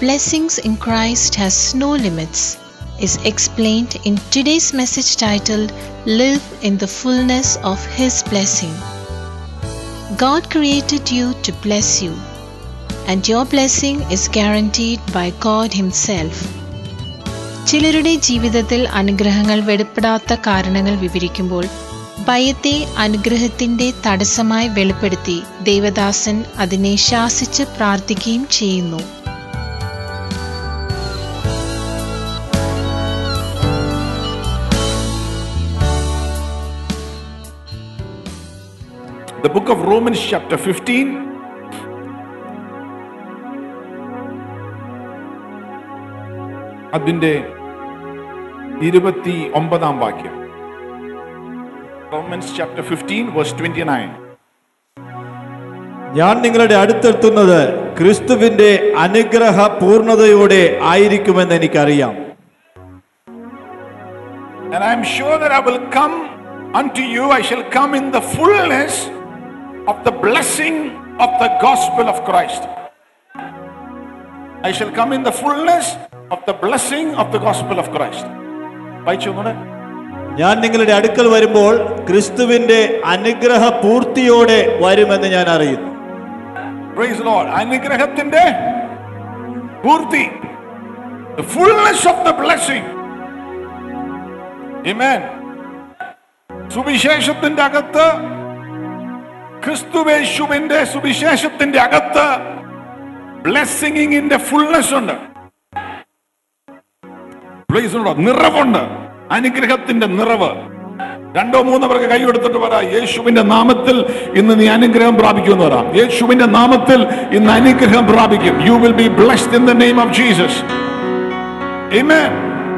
blessings in Christ has no limits is explained in today's message titled Live in the Fullness of His Blessing. God created you to bless you, and your blessing is guaranteed by God Himself. ചിലരുടെ ജീവിതത്തിൽ അനുഗ്രഹങ്ങൾ വെളിപ്പെടാത്ത കാരണങ്ങൾ വിവരിക്കുമ്പോൾ ഭയത്തെ അനുഗ്രഹത്തിന്റെ തടസ്സമായി വെളിപ്പെടുത്തി ദേവദാസൻ അതിനെ ശാസിച്ച് പ്രാർത്ഥിക്കുകയും ചെയ്യുന്നു The book of Romans, chapter 15. അതിന്റെ ഇരുപത്തി ഒമ്പതാം വാക്യം Romans chapter fifteen verse twenty nine ഞാൻ നിങ്ങളുടെ അടുത്തെത്തുന്നത് ക്രിസ്തുവിന്റെ അനുഗ്രഹ പൂർണ്ണതയോടെ ആയിരിക്കുമെന്ന് എനിക്കറിയാം And I am sure that I will come unto you, I shall come in the fullness of the blessing of the gospel of Christ. I shall come in the fullness of the blessing of the gospel of Christ. വായിച്ചു ഒന്നുകൂടെ ഞാൻ നിങ്ങളുടെ അടുക്കൽ വരുമ്പോൾ ക്രിസ്തുവിന്റെ അനുഗ്രഹ പൂർത്തിയോടെ വരുമെന്ന് ഞാൻ അറിയുന്നു Praise the Lord. അനുഗ്രഹത്തിന്റെ പൂർത്തി the fullness of the blessing. Amen. സുവിശേഷത്തിന്റെ അകത്ത് ക്രിസ്തുവേശുവിന്റെ സുവിശേഷത്തിന്റെ അകത്ത് ബ്ലെസ്സിങ്ങിന്റെ ഫുൾനെസ് ഉണ്ട് Praise the Lord. നിറവുണ്ട് അനുഗ്രഹത്തിന്റെ നിറവ് രണ്ടോ മൂന്നോ പേർക്ക് കൈ കൊടുത്തിട്ട് പറ യേശുവിന്റെ നാമത്തിൽ ഇന്ന് നീ അനുഗ്രഹം പ്രാപിക്കുമെന്ന് പറ യേശുവിന്റെ നാമത്തിൽ ഇന്ന് അനുഗ്രഹം പ്രാപിക്കും you will be blessed in the name of Jesus Amen.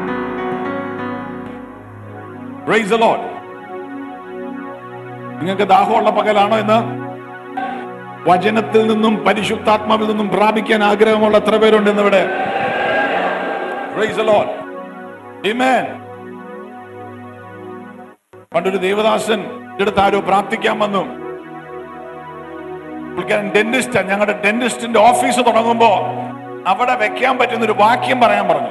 Praise the Lord. നിങ്ങൾക്ക് ദാഹമുള്ള പകലാണോ ഇന്ന് വചനത്തിൽ നിന്നും പരിശുദ്ധാത്മാവിൽ നിന്നും പ്രാപിക്കാൻ ആഗ്രഹമുള്ള എത്ര പേരുണ്ട് ഇന്ന് ഇവിടെ Praise the Lord. Amen. പണ്ടൊരു ദേവദാസൻ അടുത്ത് ആരോ പ്രാർത്ഥിക്കാൻ വന്നു പുള്ളിക്കാരൻ ഡെന്റിസ്റ്റ് ഞങ്ങളുടെ ഡെന്റിസ്റ്റിന്റെ ഓഫീസ് തുടങ്ങുമ്പോ അവിടെ വെക്കാൻ പറ്റുന്ന ഒരു വാക്യം പറയാൻ പറഞ്ഞു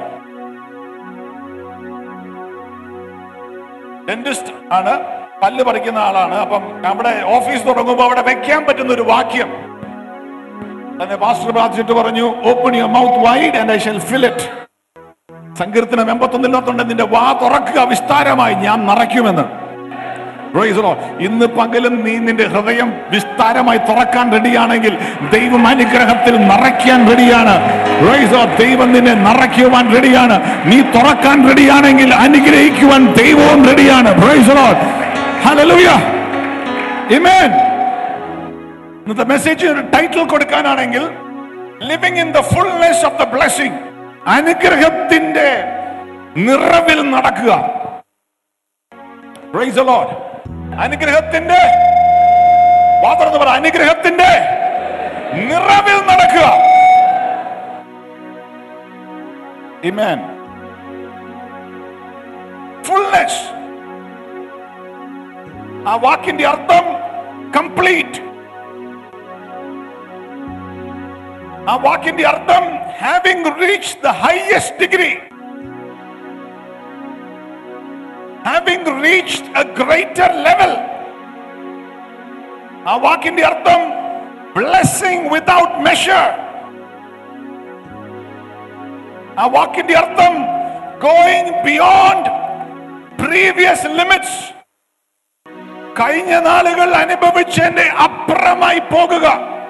ഡെന്റിസ്റ്റ് ആണ് പല്ല് പറിക്കുന്ന ആളാണ് അപ്പം അവിടെ ഓഫീസ് തുടങ്ങുമ്പോൾ അവിടെ വെക്കാൻ പറ്റുന്ന ഒരു വാക്യം തന്നെ പാസ്റ്റർ പ്രാർത്ഥിച്ചിട്ട് പറഞ്ഞു open your mouth wide and I shall fill it സങ്കീർത്തനം എൺപത്തൊന്നിനകത്തുണ്ട് നിന്റെ വാ തുറക്കുക വിസ്താരമായി ഞാൻ നിറയ്ക്കുമെന്ന് Praise the Lord. ഇന്ന് പകലും നീ നിന്റെ ഹൃദയം വിസ്താരമായി തുറക്കാൻ റെഡിയാണെങ്കിൽ ദൈവം അനുഗ്രഹത്തിൽ നിറയ്ക്കാൻ റെഡിയാണ് Praise the Lord. ദൈവം നിന്നെ നിറയ്ക്കുവാൻ റെഡിയാണ് നീ തുറക്കാൻ റെഡിയാണെങ്കിൽ അനുഗ്രഹിക്കുവാൻ ദൈവവും റെഡിയാണ് Praise the Lord. Hallelujah. Amen. ഇന്നത്തെ മെസ്സേജ് ടൈറ്റിൽ കൊടുക്കാനാണെങ്കിൽ living in the fullness of the blessing അനുഗ്രഹത്തിന്റെ നിറവിൽ നടക്കുക Praise the Lord. അനുഗ്രഹത്തിന്റെ വാതർന്ന് പറ അനുഗ്രഹത്തിന്റെ നിറവിൽ നടക്കുക Amen. ഫുൾനെസ് ആ വാക്കിന്റെ അർത്ഥം കംപ്ലീറ്റ് ആ വാക്കിന്റെ അർത്ഥം having reach the highest degree having reached a greater level ആ വാക്കിന്റെ അർത്ഥം ബ്ലെസ്സിംഗ് വിതൗട്ട് മെഷർ ആ വാക്കിന്റെ അർത്ഥം ഗോയിങ് ബിയോണ്ട് പ്രീവിയസ് ലിമിറ്റ്സ് കഴിഞ്ഞ നാളുകൾ അനുഭവിച്ചതിന്റെ അപ്പുറമായി പോകുക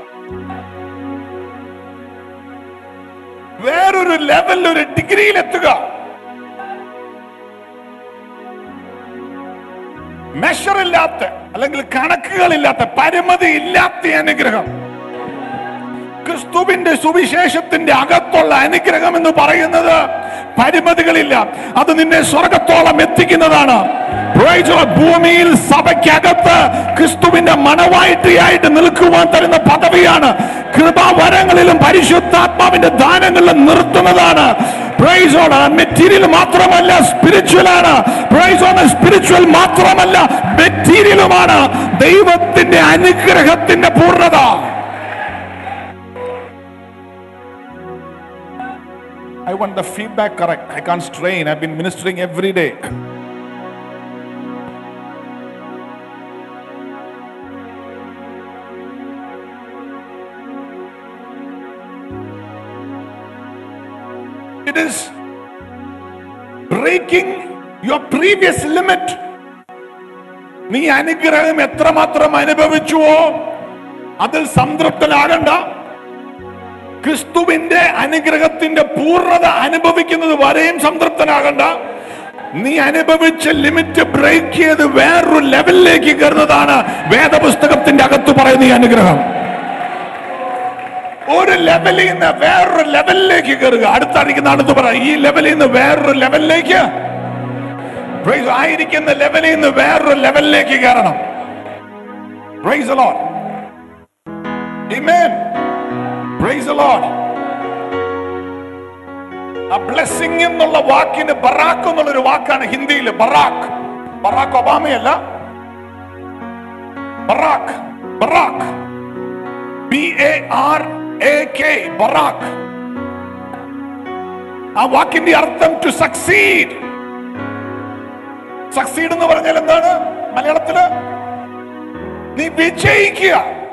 വേറൊരു ലെവലിൽ ഒരു ഡിഗ്രിയിൽ എത്തുക മെഷറില്ലാത്ത അല്ലെങ്കിൽ കണക്കുകളില്ലാത്ത പരിമിതി ഇല്ലാത്ത അനുഗ്രഹം ക്രിസ്തുവിന്റെ സുവിശേഷത്തിന്റെ അകത്തുള്ള അനുഗ്രഹം എന്ന് പറയുന്നത് പരിമിതികളില്ല അത് നിന്നെ സ്വർഗത്തോളം എത്തിക്കുന്നതാണ് Praise the Lord. ഭൂമിയിൽ സഭയ്ക്കകത്ത് ക്രിസ്തുവിന്റെ മണവായിട്ടിയായിട്ട് നിൽക്കുവാൻ തരുന്ന പദവിയാണ് കൃപാവരങ്ങളിലും പരിശുദ്ധാത്മാവിന്റെ ദാനങ്ങളിലും നിർത്തുന്നതാണ് മെറ്റീരിയൽ മാത്രമല്ല സ്പിരിച്വൽ ആണ് സ്പിരിച്വൽ മാത്രമല്ല മെറ്റീരിയലുമാണ് ദൈവത്തിന്റെ അനുഗ്രഹത്തിന്റെ പൂർണ്ണത want the feedback correct. I can't strain. I've been ministering every day. It is breaking your previous limit. നീ അനുഗ്രഹം എത്രമാത്രം അനുഭവിച്ചുവോ അതിൽ സംതൃപ്തനാകണ്ട ക്രിസ്തുവിന്റെ അനുഗ്രഹത്തിന്റെ പൂർണ്ണത അനുഭവിക്കുന്നത് വരെയും സംതൃപ്തനാകണ്ട നീ അനുഭവിച്ച ലിമിറ്റ് ബ്രേക്ക് ചെയ്ത് വേറൊരു ലെവലിലേക്ക് കയറുന്നതാണ് വേദപുസ്തകത്തിന്റെ അകത്ത് പറയുന്ന ഈ അനുഗ്രഹം ഒരു ലെവലിൽ നിന്ന് വേറൊരു ലെവലിലേക്ക് കയറുക അടുത്തടിക്കുന്ന അടുത്ത് പറ ഈ ലെവലിൽ നിന്ന് വേറൊരു ലെവലിലേക്ക് Praise ആയിരിക്കുന്ന ലെവലിൽ നിന്ന് വേറൊരു ലെവലിലേക്ക് കയറണം Praise the Lord. Amen. Praise the Lord. ആ ബ്ലെസ്സിംഗ് എന്നുള്ള വാക്കിന് ബറാക്ക് എന്നുള്ളൊരു വാക്കാണ് ഹിന്ദിയിൽ ബറാക്ക് ബറാക്ക് ഒബാമയല്ല ബറാക്ക് ബറാക്ക് B A R A K ബറാക്ക് ആ വാക്കിന്റെ അർത്ഥം ടു സക്സീഡ് സക്സീഡ് എന്ന് പറഞ്ഞാൽ എന്താണ് മലയാളത്തില് നീ വിജയിക്കുക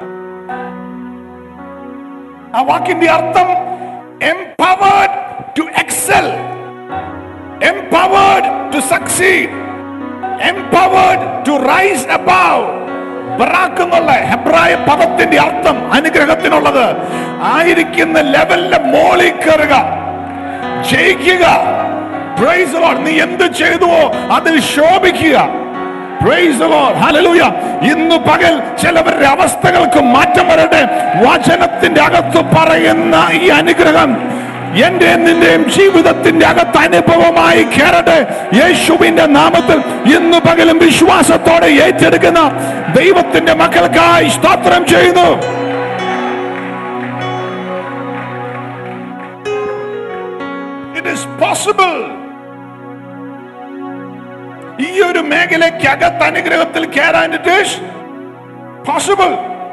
ആ വാക്കിന്റെ അർത്ഥം empowered to excel empowered to succeed empowered to rise above ബറാക്ക് എന്നുള്ള ഹെബ്രായ പദത്തിന്റെ അർത്ഥം അനുഗ്രഹത്തിനുള്ളത് ആയിരിക്കുന്ന ലെവലിന്റെ മോളിൽ കയറുക ജയിക്കുക Praise the Lord. നീ എന്ത് ചെയ്തുവോ അതിൽ ശോഭിക്കുക Praise the Lord. Hallelujah. ഇന്ന് പകൽ ചിലവരുടെ അവസ്ഥകൾക്ക് മാറ്റം വരട്ടെ വചനത്തിന്റെ അകത്ത് പറയുന്ന ഈ അനുഗ്രഹം എന്റെ നിന്റെയും ജീവിതത്തിന്റെ അകത്ത് അനുഭവമായി കയറട്ടെ യേശുവിന്റെ നാമത്തിൽ ഇന്ന് പകലും വിശ്വാസത്തോടെ ഏറ്റെടുക്കുന്ന ദൈവത്തിന്റെ മക്കൾക്കായി സ്തോത്രം ചെയ്യുന്നു ഇറ്റ് ഇസ് പോസിബിൾ ഈ ഒരു മേഖലയ്ക്കകത്ത് അനുഗ്രഹത്തിൽ കയറാൻ it is possible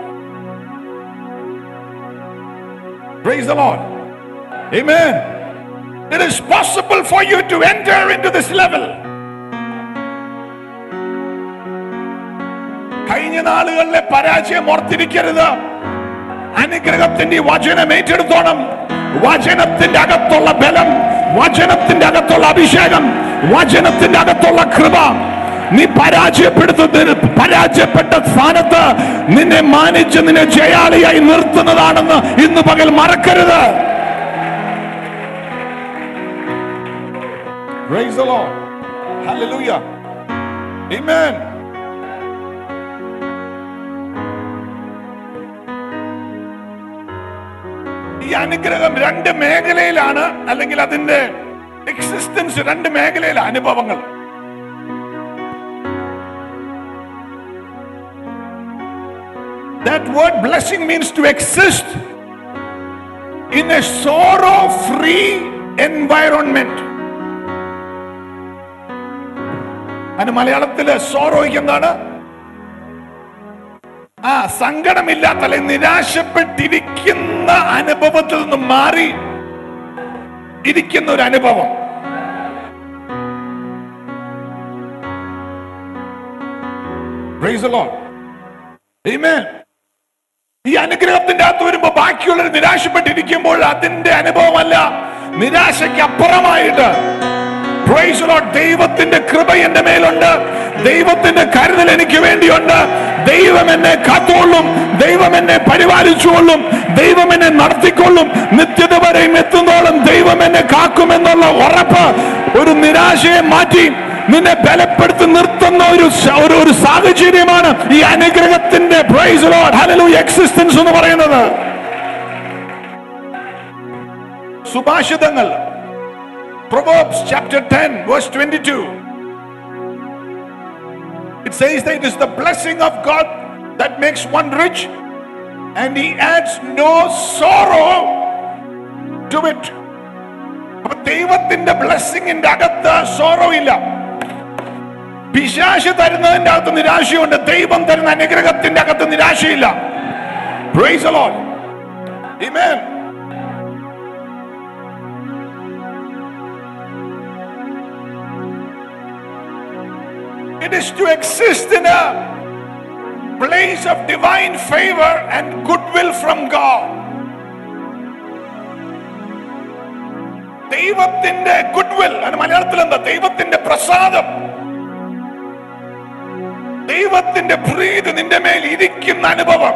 Praise the Lord. Amen. It is possible for you to enter into this level. കഴിഞ്ഞ നാളുകളിലെ പരാജയം ഓർത്തിരിക്കരുത് അനുഗ്രഹത്തിന്റെ ഈ വചനം ഏറ്റെടുത്തോണം വചനത്തിന്റെ അകത്തുള്ള ബലം വചനത്തിന്റെ അകത്തുള്ള അഭിഷേകം വചനത്തിന്റെ അകത്തുള്ള കൃപ നീ പരാജയപ്പെടുത്തുന്നതിന് പരാജയപ്പെട്ട സ്ഥാനത്ത് നിന്നെ മാനിച്ച് നിന്നെ ജയാളിയായി നിർത്തുന്നതാണെന്ന് ഇന്ന് പകൽ മറക്കരുത് Praise the Lord. Hallelujah. Amen. ഈ അനുഗ്രഹം രണ്ട് മേഖലയിലാണ് അല്ലെങ്കിൽ അതിന്റെ എക്സിസ്റ്റൻസ് രണ്ട് മേഖലയിലെ അനുഭവങ്ങൾ That word blessing means to exist in a sorrow free environment. അതിന് മലയാളത്തില് സോറോയ്ക്ക് എന്താണ് ആ സങ്കടമില്ലാത്ത അല്ലെങ്കിൽ നിരാശപ്പെട്ടിരിക്കുന്ന അനുഭവത്തിൽ നിന്ന് മാറി ഇരിക്കുന്ന ഒരു അനുഭവം Praise the Lord. Amen. ഈ അനുഗ്രഹത്തിന്റെ അകത്ത് വരുമ്പോ ബാക്കിയുള്ളവർ നിരാശപ്പെട്ടിരിക്കുമ്പോൾ അതിന്റെ അനുഭവമല്ല നിരാശയ്ക്ക് അപ്പുറമായിട്ട് Praise the Lord. ദൈവത്തിന്റെ കൃപ എന്റെ മേലുണ്ട് ദൈവത്തിന്റെ കരുതൽ എനിക്ക് വേണ്ടിയുണ്ട് ദൈവം എന്നെ കാത്തോളും ദൈവം എന്നെ പരിപാലിച്ചുകൊള്ളും ദൈവം എന്നെ നടത്തിക്കൊള്ളും നിത്യത വരെയും എത്തുന്നോളം ദൈവം എന്നെ കാക്കുമെന്നുള്ള ഉറപ്പ് ഒരു നിരാശയെ മാറ്റി നിന്നെ ബലപ്പെടുത്തി നിർത്തുന്ന ഒരു സ- ഒരു ഒരു സാഹചര്യമാണ് ഈ അനുഗ്രഹത്തിന്റെ പ്രൈസ് ലോഡ് ഹല്ലേലൂയ എക്സിസ്റ്റൻസ് എന്ന് പറയുന്നത് സുഭാഷിതങ്ങൾ Proverbs chapter 10 verse 22 It says that it is the blessing of God that makes one rich and he adds no sorrow to it. അപ്പൊ ദൈവത്തിന്റെ ബ്ലെസ്സിങ്ങിന്റെ അകത്ത് സോറോ ഇല്ല പിശാശ് തരുന്നതിന്റെ അകത്ത് നിരാശയുണ്ട് ദൈവം തരുന്ന അനുഗ്രഹത്തിന്റെ അകത്ത് നിരാശയില്ല Praise the Lord. Amen. That is to exist in a place of divine favor and goodwill from God. ദൈവത്തിന്റെ ഗുഡ്വിൽ അതിന് മലയാളത്തിൽ എന്താ ദൈവത്തിന്റെ പ്രസാദം ദൈവത്തിന്റെ പ്രീതി നിന്റെ മേൽ ഇരിക്കുന്ന അനുഭവം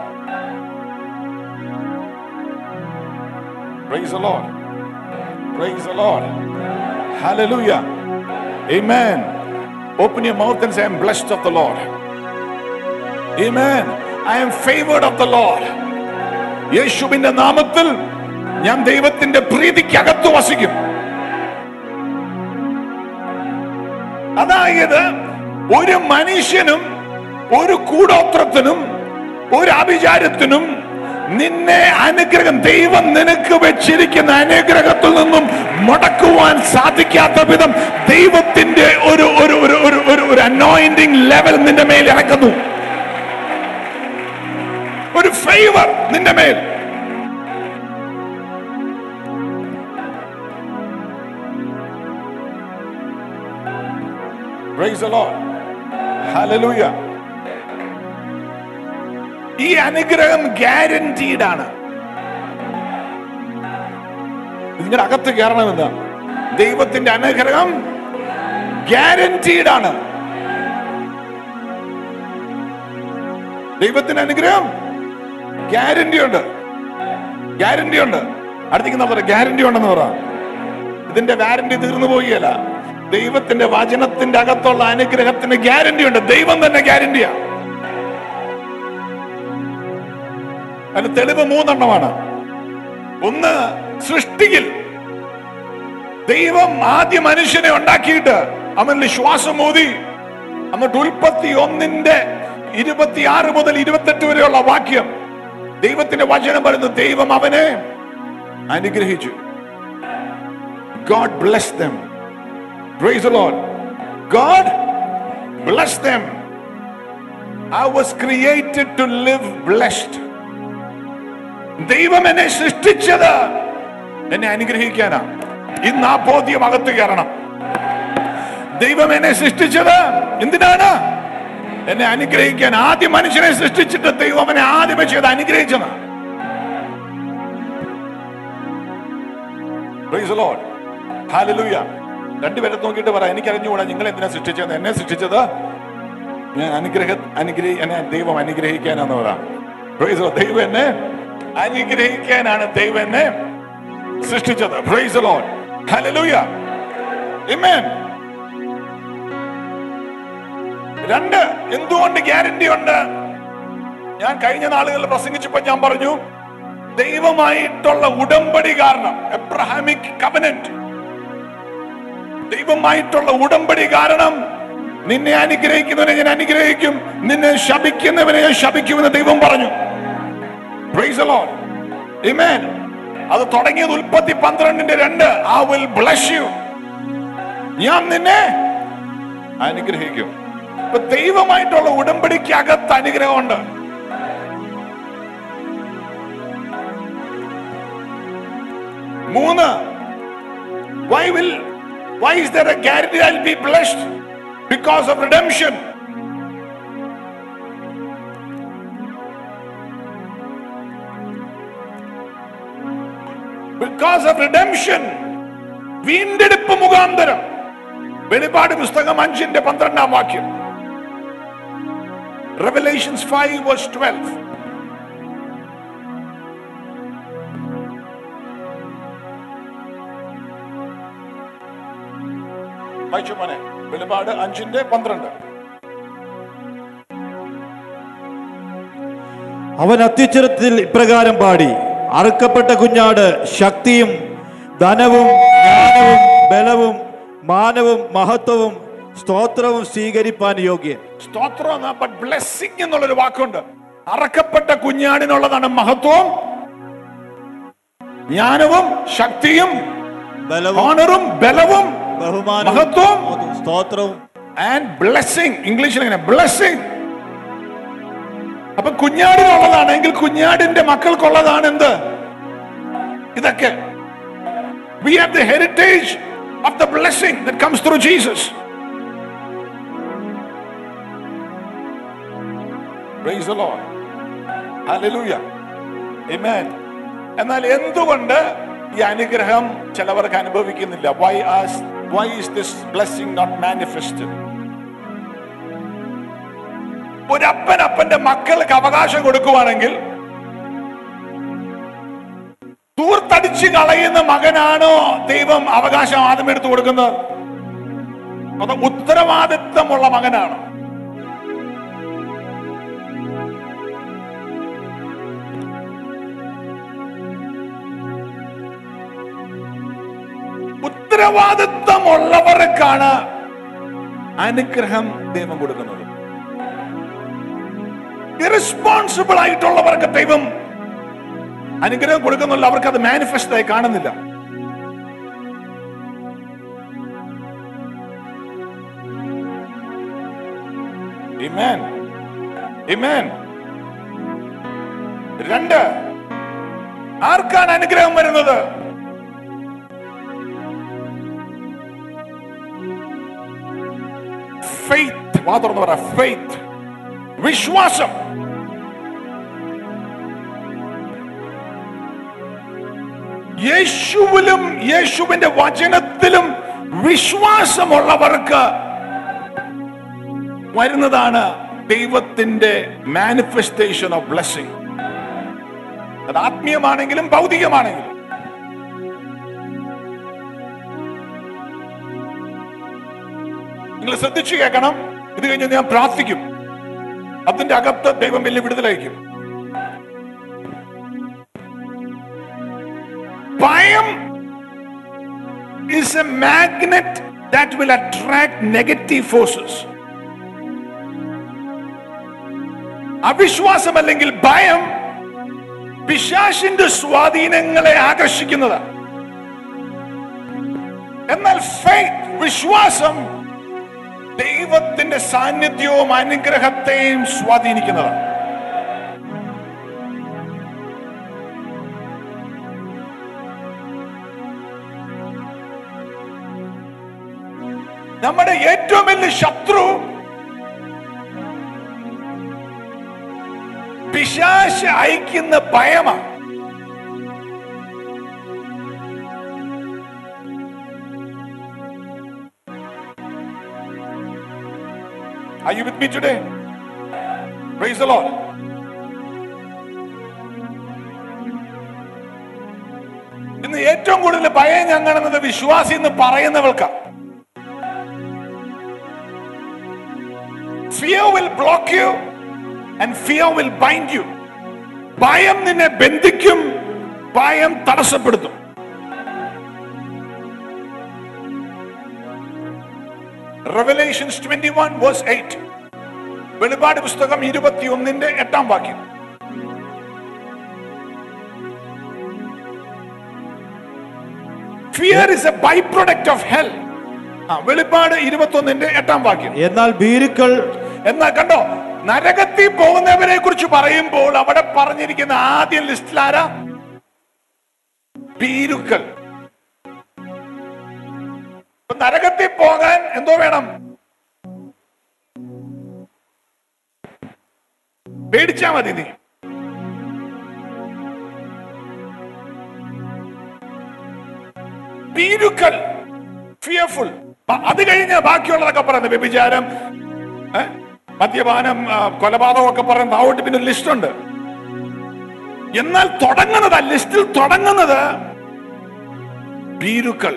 Praise the Lord. Praise the Lord. Hallelujah. Amen. Open your mouth and say, I'm blessed of the Lord. Amen. I am favored of the Lord. യേശുവിന്റെ നാമത്തിൽ ഞാൻ ദൈവത്തിന്റെ പ്രീതിക്കകത്ത് വസിക്കും അതായത് ഒരു മനുഷ്യനും ഒരു കൂടോത്രത്തിനും ഒരു ആഭിചാരത്തിനും നിന്നെ അനുഗ്രഹം ദൈവം നിനക്ക് വെച്ചിരിക്കുന്ന അനുഗ്രഹത്തിൽ നിന്നും മുടക്കുവാൻ സാധിക്കാത്ത വിധം ദൈവത്തിന്റെ ഒരു ഒരു ഒരു ഒരു ഒരു ഒരു അനോയിന്റിങ് ലെവൽ നിന്റെ മേൽ ഇറക്കുന്നു ഒരു ഫേവർ നിന്റെ മേൽ Praise the Lord. Hallelujah. ഈ അനുഗ്രഹം ഗ്യാരണ്ടീഡ് ആണ് നിങ്ങളുടെ അകത്ത് കയറണമെന്ന് ദൈവത്തിന്റെ അനുഗ്രഹം ഗ്യാരണ്ടീഡ് ആണ് ദൈവത്തിന്റെ അനുഗ്രഹം ഗ്യാരണ്ടി ഉണ്ട് ഗ്യാരണ്ടി ഉണ്ട് അടുത്തേക്ക് പറ ഗ്യാരണ്ടി ഉണ്ടെന്ന് പറ ഇതിന്റെ വാരണ്ടി തീർന്നു പോവുകയല്ല ദൈവത്തിന്റെ വചനത്തിന്റെ അകത്തുള്ള അനുഗ്രഹത്തിന് ഗ്യാരണ്ടി ഉണ്ട് ദൈവം തന്നെ ഗ്യാരണ്ടിയാ അതിന് തെളിവ് മൂന്നെണ്ണമാണ് ഒന്ന് സൃഷ്ടിയിൽ ദൈവം ആദ്യ മനുഷ്യനെ ഉണ്ടാക്കിയിട്ട് അവനിൽ ശ്വാസം ഊതി എന്നിട്ട് ഉൽപ്പത്തി ഒന്നിന്റെ ഇരുപത്തിയാറ് മുതൽ ഇരുപത്തെട്ട് വരെയുള്ള വാക്യം ദൈവത്തിന്റെ വചനം പറയുന്നു ദൈവം അവനെ അനുഗ്രഹിച്ചു God bless them. Praise the Lord. God bless them. I was created to live blessed. ദൈവം എന്നെ സൃഷ്ടിച്ചത് എന്നെ അനുഗ്രഹിക്കാനാ ഇന്ന് ആ ബോധ്യം അകത്ത് കയറണം ദൈവം എന്നെ സൃഷ്ടിച്ചത് എന്തിനാണ് എന്നെ അനുഗ്രഹിക്കാൻ ആദ്യം മനുഷ്യനെ സൃഷ്ടിച്ചിട്ട് ദൈവം അവനെ ആദ്യമേ ചെയ്ത് അനുഗ്രഹിച്ചത് Praise the Lord. Hallelujah. രണ്ടുപേരെ നോക്കിയിട്ട് പറ എനിക്ക് അറിഞ്ഞുകൂടാ നിങ്ങൾ എന്തിനാ സൃഷ്ടിച്ചത് എന്നെ സൃഷ്ടിച്ചത് ഞാൻ അനുഗ്രഹ അനുഗ്രഹി എന്നെ ദൈവം അനുഗ്രഹിക്കാനാന്ന് പറ Praise the Lord. ദൈവം എന്നെ അനുഗ്രഹിക്കാനാണ് ദൈവം എന്നെ സൃഷ്ടിച്ചത് Praise the Lord. Hallelujah. Amen. രണ്ട് എന്തുകൊണ്ട് ഗ്യാരണ്ടി ഉണ്ട് ഞാൻ കഴിഞ്ഞ നാളുകളിൽ പ്രസംഗിച്ചപ്പോ ഞാൻ പറഞ്ഞു ദൈവമായിട്ടുള്ള ഉടമ്പടി കാരണം എബ്രഹാമിക് കവനന്റ് ദൈവമായിട്ടുള്ള ഉടമ്പടി കാരണം നിന്നെ അനുഗ്രഹിക്കുന്നവനെ ഞാൻ അനുഗ്രഹിക്കും നിന്നെ ശപിക്കുന്നവനെ ഞാൻ ശപിക്കുമെന്ന് ദൈവം പറഞ്ഞു Praise the Lord. Amen. അത് തുടങ്ങിയത് ഉൽപ്പത്തി പന്ത്രണ്ടിന്റെ രണ്ട് ഐ വിൽ ബ്ലസ് യു ഞാൻ നിന്നെ അനുഗ്രഹിക്കും ഇപ്പൊ ദൈവമായിട്ടുള്ള ഉടമ്പടിക്ക് അകത്ത് അനുഗ്രഹമുണ്ട് മൂന്ന് why will why is there a guarantee I'll be blessed because of redemption because of redemption വീണ്ടെടുപ്പ് മുഖാന്തരം വെളിപാട് പുസ്തകം അഞ്ചിന്റെ പന്ത്രണ്ടാം വാക്യം റെവലേഷൻസ് ഫൈവ് വേഴ്സ് ട്വൽവ് വായിച്ചു മോനെ വെളിപാട് അഞ്ചിന്റെ പന്ത്രണ്ട് അവൻ അത്യുച്ചരത്തിൽ ഇപ്രകാരം പാടി അറുക്കപ്പെട്ട കുഞ്ഞാട് ശക്തിയും ധനവും ജ്ഞാനവും ബലവും മാനവും മഹത്വവും സ്തോത്രവും സ്വീകരിപ്പാൻ യോഗ്യൻ സ്തോത്രം എന്ന ബട്ട് ബ്ലെസ്സിങ് എന്നുള്ളൊരു വാക്കുണ്ട് അറക്കപ്പെട്ട കുഞ്ഞാടിനുള്ളതാണ് മഹത്വവും ജ്ഞാനവും ശക്തിയും ബലവും ഓണറും ബലവും ബഹുമാനവും മഹത്വവും സ്തോത്രവും ആൻഡ് ബ്ലെസ്സിങ് ഇംഗ്ലീഷിൽ എങ്ങനെ ബ്ലെസ്സിങ് അപ്പൊ കുഞ്ഞാടിനുള്ളതാണെങ്കിൽ കുഞ്ഞാടിന്റെ മക്കൾക്കുള്ളതാണ് എന്ത് ഇതൊക്കെ we have the heritage of the blessing that comes through Jesus Praise the Lord. Hallelujah. Amen. എന്നാൽ എന്തുകൊണ്ട് ഈ അനുഗ്രഹം ചിലവർക്ക് അനുഭവിക്കുന്നില്ല why as why is this blessing not manifested ഒരപ്പൻ അപ്പന്റെ മക്കൾക്ക് അവകാശം കൊടുക്കുവാണെങ്കിൽ തൂർത്തടിച്ച് കളയുന്ന മകനാണോ ദൈവം അവകാശം ആദ്യം എടുത്തു കൊടുക്കുന്നത് അത് ഉത്തരവാദിത്വമുള്ള മകനാണ് ഉത്തരവാദിത്വമുള്ളവർക്കാണ് അനുഗ്രഹം ദൈവം കൊടുക്കുന്നത് ഇറസ്പോൺസിബിൾ ആയിട്ടുള്ളവർക്ക് ദൈവം അനുഗ്രഹം കൊടുക്കുന്നില്ല അവർക്ക് അത് മാനിഫെസ്റ്റ് ആയി കാണുന്നില്ല Amen. Amen. രണ്ട് ആർക്കാണ് അനുഗ്രഹം വരുന്നത് ഫെയ്ത്ത് വാ തുറന്ന് പറ ഫെയ്ത്ത് വിശ്വാസം യേശുവിലും യേശുവിന്റെ വചനത്തിലും വിശ്വാസമുള്ളവർക്ക് വരുന്നതാണ് ദൈവത്തിന്റെ മാനിഫെസ്റ്റേഷൻ ഓഫ് ബ്ലെസ്സിങ് അത് ആത്മീയമാണെങ്കിലും ഭൗതികമാണെങ്കിലും നിങ്ങൾ ശ്രദ്ധിച്ചു കേൾക്കണം ഇത് കഴിഞ്ഞ് ഞാൻ പ്രാർത്ഥിക്കും അതിന്റെ അകത്ത് ദൈവം വലിയ വിടുതലയക്കും ഭയം is a magnet that will attract negative forces. അവിശ്വാസം അല്ലെങ്കിൽ ഭയം പിശാശിന്റെ സ്വാധീനങ്ങളെ ആകർഷിക്കുന്നത് എന്നാൽ ഫെയ്ത്ത് വിശ്വാസം ദൈവത്തിന്റെ സാന്നിധ്യവും അനുഗ്രഹത്തെയും സ്വാധീനിക്കുന്നതാണ് നമ്മുടെ ഏറ്റവും വലിയ ശത്രു പിശാശ് അയക്കുന്ന ഭയമാണ് Are you with me today? Praise the Lord. ഇന്ന് ഏറ്റവും കൂടുതൽ ഭയം ഞാൻ കാണുന്നത് വിശ്വാസി എന്ന് പറയുന്നവൾക്കാണ് fear will block you and fear will bind you ഭയം നിന്നെ ബന്ധിക്കും ഭയം തടസ്സപ്പെടുത്തും Revelations twenty one verse eight വെളിപാട് പുസ്തകം ഇരുപത്തിയൊന്നിന്റെ എട്ടാം വാക്യം fear is a by product of hell ആ വെളിപാട് ഇരുപത്തൊന്നിന്റെ എട്ടാം വാക്യം എന്നാൽ ഭീരുക്കൾ എന്നാ കണ്ടോ നരകത്തിൽ പോകുന്നവരെ കുറിച്ച് പറയുമ്പോൾ അവിടെ പറഞ്ഞിരിക്കുന്ന ആദ്യ ലിസ്റ്റിൽ ആരാ ഭീരുക്കൾ അപ്പൊ നരകത്തിൽ പോകാൻ എന്തോ വേണം പേടിച്ചാ മതി നീ ഭീരുക്കൾ ഫിയർഫുൾ അത് കഴിഞ്ഞ് ബാക്കിയുള്ളതൊക്കെ പറയുന്നത് വ്യഭിചാരം ഏ? മദ്യപാനം ആ, കൊലപാതകം ഒക്കെ പറയുന്നത് അതുകൊണ്ട് പിന്നെ ലിസ്റ്റ് ഉണ്ട് എന്നാൽ തുടങ്ങുന്നത് ആ ലിസ്റ്റിൽ തുടങ്ങുന്നത് ഭീരുക്കൾ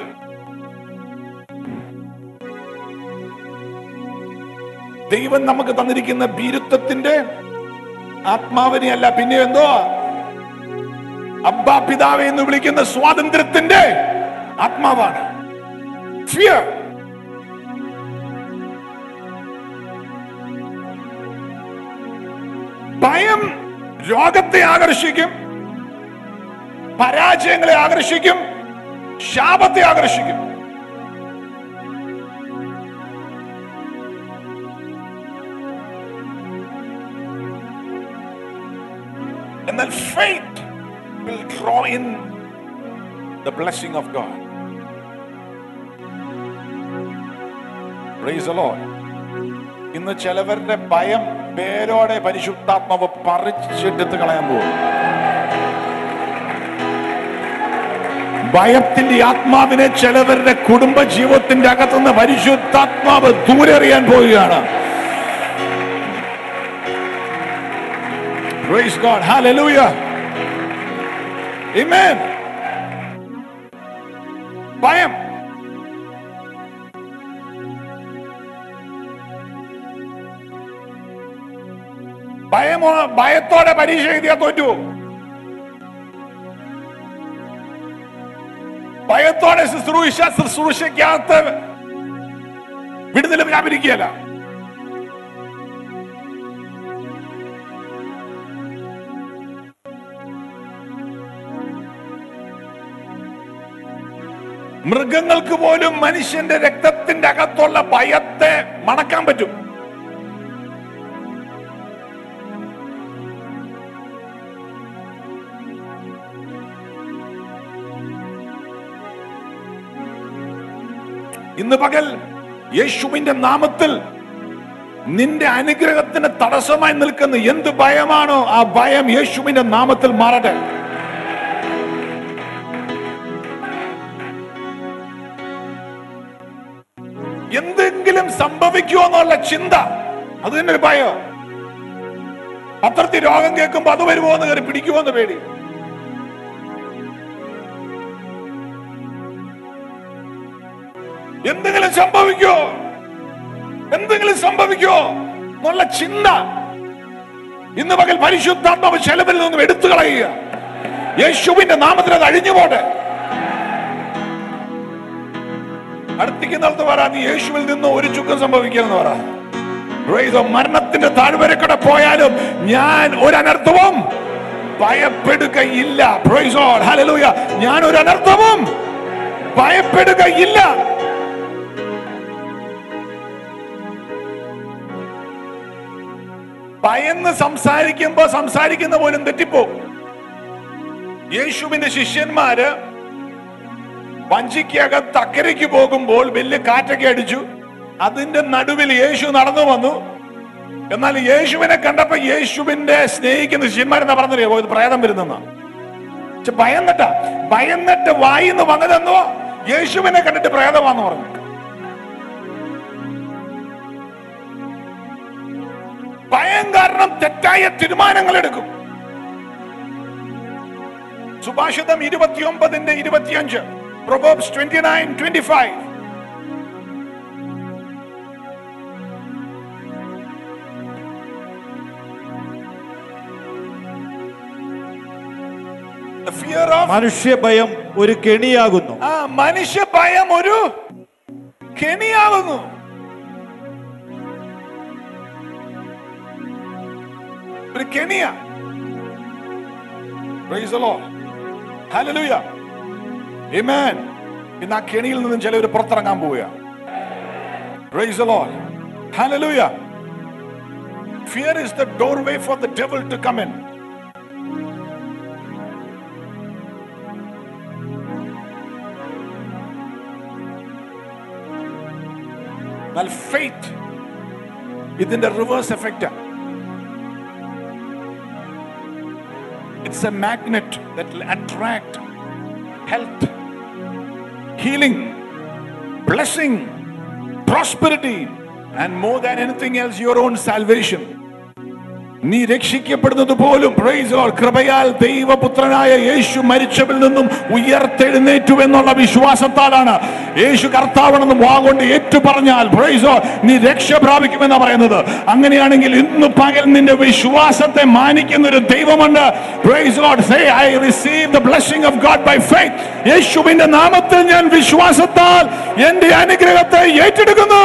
ദൈവം നമുക്ക് തന്നിരിക്കുന്ന ഭീരുത്വത്തിന്റെ ആത്മാവിനെ അല്ല പിന്നെ എന്തോ അബ്ബാ പിതാവെ എന്ന് വിളിക്കുന്ന സ്വാതന്ത്ര്യത്തിന്റെ ആത്മാവാണ് ഫിയർ ഭയം രോഗത്തെ ആകർഷിക്കും പരാജയങ്ങളെ ആകർഷിക്കും ശാപത്തെ ആകർഷിക്കും എന്നാൽ faith will draw in the blessing of God. Praise the Lord. ഇന്ന് ചിലവരുടെ ഭയം പേരോടെ പരിശുദ്ധാത്മാവ് പറിച്ചെടുത്ത് കളയാൻ പോകും ഭയത്തിന്റെ ആത്മാവിനെ ചിലവരുടെ കുടുംബ ജീവിതത്തിന്റെ അകത്തുനിന്ന് പരിശുദ്ധാത്മാവ് ദൂരെ എറിയാൻ പോവുകയാണ് Praise God. Hallelujah. Amen. ഭയം ഭയമോ ഭയത്തോടെ പരീക്ഷ എഴുതിയാ തോറ്റു ഭയത്തോടെ ശുശ്രൂഷ ശുശ്രൂഷയ്ക്കകത്ത് വിടുതൽ വ്യാപരിക്കുകയല്ല മൃഗങ്ങൾക്ക് പോലും മനുഷ്യന്റെ രക്തത്തിന്റെ അകത്തുള്ള ഭയത്തെ മണക്കാൻ പറ്റും ഇന്ന് പകൽ യേശുവിന്റെ നാമത്തിൽ നിന്റെ അനുഗ്രഹത്തിന് തടസ്സമായി നിൽക്കുന്ന എന്ത് ഭയമാണോ ആ ഭയം യേശുവിന്റെ നാമത്തിൽ മാറട്ടെ എന്തെങ്കിലും സംഭവിക്കുമോ എന്നുള്ള ചിന്ത അത് തന്നെ ഒരു ഭയം പത്രത്തിൽ രോഗം കേൾക്കുമ്പോ അത് വരുമോ എന്ന് കയറി പിടിക്കുമോ എന്ന് പേടി എന്തെങ്കിലും സംഭവിക്കോ എന്തെങ്കിലും സംഭവിക്കോ എന്നുള്ള ചിന്ത ഇന്ന് പകൽ പരിശുദ്ധാത്മാവ് ചെലവിൽ നിന്നും എടുത്തു കളയുക യേശുവിന്റെ നാമത്തിൽ അത് അഴിഞ്ഞു പോട്ടെ അടുത്തിക്കുന്നിടത്ത് പറ നീ യേശുവിൽ നിന്ന് ഒരു ചുക്കം സംഭവിക്കലെന്ന് പറ Praise the- മരണത്തിന്റെ താഴ്വരക്കൂടെ പോയാലും ഞാൻ ഒരു അനർത്ഥവും ഭയപ്പെടുകയില്ല Praise the Lord. Hallelujah. ഞാൻ ഒരു അനർത്ഥവും ഭയപ്പെടുകയില്ല ഭയന്ന് സംസാരിക്കുമ്പോ സംസാരിക്കുന്ന പോലും തെറ്റിപ്പോ യേശുവിന്റെ ശിഷ്യന്മാര് വഞ്ചിക്കകത്ത് അക്കരയ്ക്ക് പോകുമ്പോൾ വലിയ കാറ്റൊക്കെ അടിച്ചു അതിന്റെ നടുവിൽ യേശു നടന്നു വന്നു എന്നാൽ യേശുവിനെ കണ്ടപ്പോ യേശുവിന്റെ സ്നേഹിക്കുന്ന ശിഷ്യന്മാരെന്നാ പറഞ്ഞറിയോ ഇത് പ്രേതം വരുന്നെന്ന ഭയന്നിട്ട ഭയന്നിട്ട് വായിന്ന് വന്നതെന്നോ യേശുവിനെ കണ്ടിട്ട് പ്രേതമാന്ന് പറഞ്ഞു ഭയം കാരണം തെറ്റായ തീരുമാനങ്ങൾ എടുക്കും സുഭാഷിതം ഇരുപത്തിയൊമ്പതിന്റെ ഇരുപത്തിയഞ്ച് Proverbs twenty nine twenty five fear of മനുഷ്യ ഭയം ഒരു കെണിയാകുന്നു ആ മനുഷ്യ ഭയം ഒരു കെണിയാകുന്നു ഒരു കെണിയ Praise the Lord. Hallelujah. Amen. ഇന്ന് ആ കെണിയിൽ നിന്നും ചിലവർ പുറത്തിറങ്ങാൻ പോവുക Praise the Lord. Hallelujah. Fear is the doorway for the devil to come in. എന്നാൽ ഫെയ്ത്ത് ഇതിന്റെ reverse effect it's a magnet that attract health healing blessing prosperity and more than anything else your own salvation നീ രക്ഷിക്കപ്പെടുന്നത് പോലും praise the Lord, കൃപയാൽ ദൈവപുത്രനായ യേശു മരിച്ചവരിൽ നിന്നും ഉയർത്തെഴുന്നേറ്റു എന്നുള്ള വിശ്വാസത്താലാണ് യേശു കർത്താവണെന്ന് വാഗൊണ്ട് ഏറ്റു പറഞ്ഞാൽ praise the Lord, നീ രക്ഷ പ്രാപിക്കുമെന്നാണ് പറയുന്നത് അങ്ങനെയാണെങ്കിൽ ഇന്ന് പകൽ നിന്റെ വിശ്വാസത്തെ മാനിക്കുന്ന ഒരു ദൈവമുണ്ട് praise the Lord. Say, I receive the blessing of God by faith. യേശുവിന്റെ നാമത്തിൽ ഞാൻ വിശ്വാസത്താൽ എന്റെ അനുഗ്രഹത്തെ ഏറ്റെടുക്കുന്നു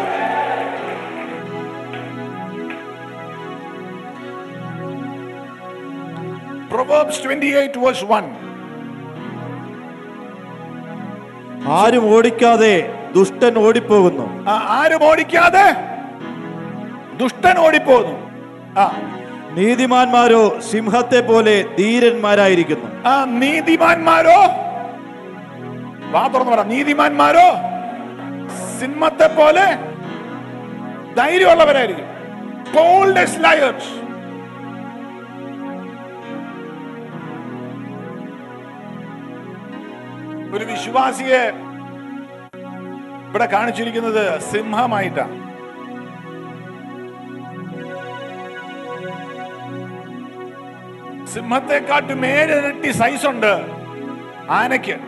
Proverbs 28 verse 1. ആരും ഓടിക്കാതെ ദുഷ്ടൻ ഓടിപ്പോകുന്നു ആ, ആരും ഓടിക്കാതെ ദുഷ്ടൻ ഓടിപ്പോകുന്നു ആ നീതിമാന്മാരോ സിംഹത്തെ പോലെ ധീരന്മാരായിരിക്കുന്നു ആ നീതിമാന്മാരോ വാ തുറന്ന് പറ നീതിമാന്മാരോ സിംഹത്തെ പോലെ ധൈര്യമുള്ളവരായിരിക്കും boldest lions. ഒരു വിശ്വാസിയെ ഇവിടെ കാണിച്ചിരിക്കുന്നത് സിംഹമായിട്ടാണ് സിംഹത്തെക്കാട്ടും ഏഴിരട്ടി സൈസ് ഉണ്ട് ആനയ്ക്ക്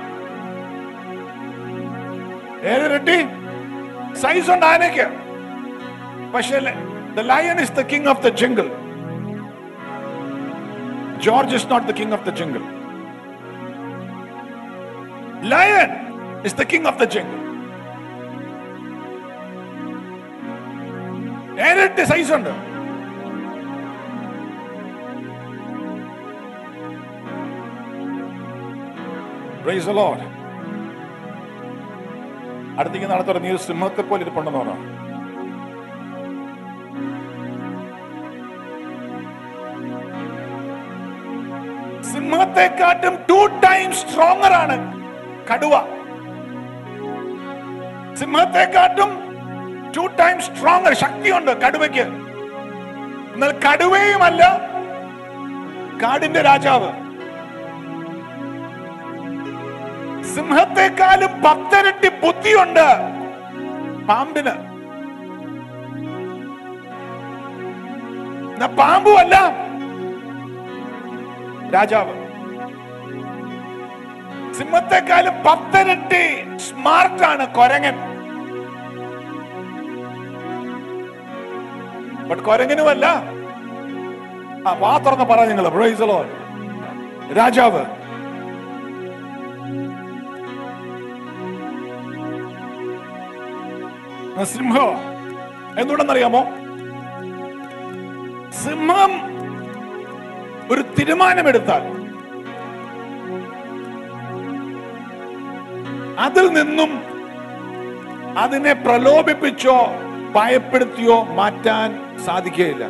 ഏഴിരട്ടി സൈസ് ഉണ്ട് ആനയ്ക്ക് പക്ഷേ the lion is the king of the jungle George is not the king of the jungle lion is the king of the jungle ഏഴിരട്ടി സൈസ് ഉണ്ട് Praise the Lord. അടുത്തേക്ക് നടത്തുന്ന നീ ഒരു സിംഹത്തെ പോലെ ഇരിപ്പുണ്ടെന്ന് പറഞ്ഞു സിംഹത്തെക്കാട്ടും ടു ടൈം സ്ട്രോങ്ങർ ആണ് കടുവ സിംഹത്തെക്കാട്ടും ടു ടൈം സ്ട്രോങ്ങർ ശക്തിയുണ്ട് കടുവയ്ക്ക് എന്നാൽ കടുവയുമല്ല കാടിന്റെ രാജാവ് സിംഹത്തെക്കാളും പത്തരട്ടി ബുദ്ധിയുണ്ട് പാമ്പിന് എന്നാ പാമ്പുമല്ല രാജാവ് സിംഹത്തെക്കാളും പത്തരട്ടി സ്മാർട്ടാണ് കൊരങ്ങൻ ബട്ട് കൊരങ്ങനുമല്ല ആ വാ തുറന്ന് പറ നിങ്ങൾ പ്രൈസലോ രാജാവ് സിംഹം എന്തുകൊണ്ടെന്നറിയാമോ സിംഹം ഒരു തീരുമാനമെടുത്താൽ അതിൽ നിന്നും അതിനെ പ്രലോഭിപ്പിച്ചോ ഭയപ്പെടുത്തിയോ മാറ്റാൻ സാധിക്കുകയില്ല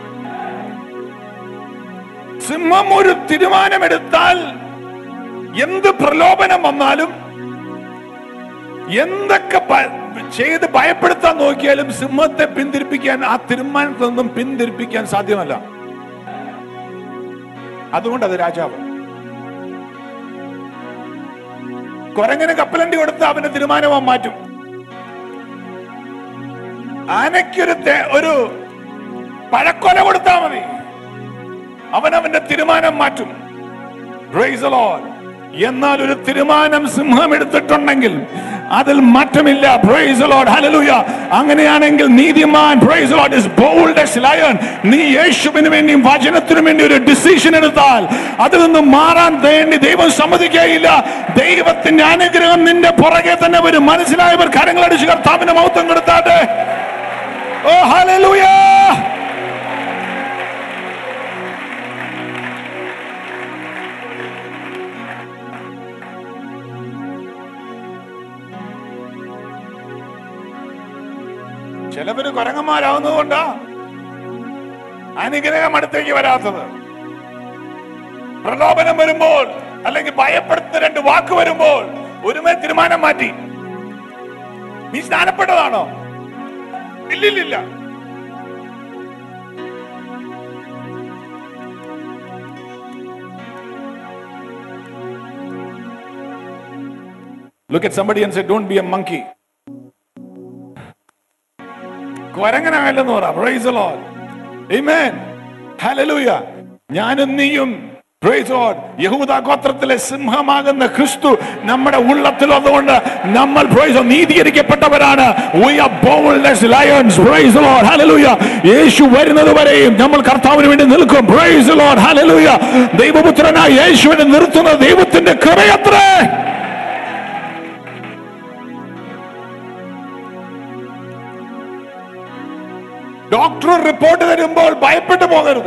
സിംഹം ഒരു തീരുമാനമെടുത്താൽ എന്ത് പ്രലോഭനം വന്നാലും എന്തൊക്കെ ഭ- ചെയ്ത് ഭയപ്പെടുത്താൻ നോക്കിയാലും സിംഹത്തെ പിന്തിരിപ്പിക്കാൻ ആ തീരുമാനത്തിൽ നിന്നും പിന്തിരിപ്പിക്കാൻ സാധ്യമല്ല അതുകൊണ്ട് അത് രാജാവ് കുരങ്ങനെ കപ്പലണ്ടി കൊടുത്ത് അവന്റെ തീരുമാനം അവൻ മാറ്റും ആനയ്ക്കൊരു തേ- ഒരു പഴക്കൊല കൊടുത്താൽ മതി അവൻ അവന്റെ തീരുമാനം മാറ്റും Praise the Lord. എന്നാൽ ഒരു തീരുമാനം സിംഹം എടുത്തിട്ടുണ്ടെങ്കിൽ അതിൽ മാറ്റമില്ല പ്രൈസ് ലോഡ് ഹല്ലേലൂയ അങ്ങനെയാണെങ്കിൽ നീതിമാൻ praise Lord is boldest lion നീ യേശുവിന് വേണ്ടിയും വചനത്തിനു വേണ്ടി ഒരു ഡിസിഷൻ എടുത്താൽ അതിൽ നിന്ന് മാറാൻ വേണ്ടി ദൈവം സമ്മതിക്കുകയില്ല ദൈവത്തിന്റെ അനുഗ്രഹം നിന്റെ പുറകെ തന്നെ വരും മനസ്സിലായവർ കരങ്ങളടിച്ച് കർത്താവിന്റെ മൗത്വം കൊടുത്താട്ടെ ഓ ഹല്ലേലൂയ ചിലവര് കുരങ്ങന്മാരാവുന്നതുകൊണ്ടാ അനുഗ്രഹം അടുത്തേക്ക് വരാത്തത് പ്രലോഭനം വരുമ്പോൾ അല്ലെങ്കിൽ ഭയപ്പെടുത്തുന്ന രണ്ട് വാക്ക് വരുമ്പോൾ ഒരുമേ തീരുമാനം മാറ്റി നീ സ്നാനപ്പെട്ടതാണോ ഇല്ലില്ലില്ല Look at somebody and say, Don't be a monkey. കുരങ്ങനായല്ലെന്ന് പറ പ്രൈസ് ലോഡ് ആമേൻ ഹല്ലേലൂയ ഞാനും നീയും പ്രൈസ് ലോഡ് യഹൂദ ഗോത്രത്തിലെ സിംഹമാകുന്ന ക്രിസ്തു നമ്മുടെ ഉള്ളത്തിലുള്ളതുകൊണ്ട് നമ്മൾ പ്രൈസ് നീതീകരിക്കപ്പെട്ടവരാണ് we are bold as lions praise the lord hallelujah യേശു വരുന്നത് വരെയും നമ്മൾ കർത്താവിന് വേണ്ടി നിൽക്കും praise the lord hallelujah ദൈവപുത്രനായ യേശുവിനെ നിർത്തുന്ന ദൈവത്തിന്റെ കൃപയത്രേ ഡോക്ടർ റിപ്പോർട്ട് തരുമ്പോൾ ഭയപ്പെട്ടു പോകരുത്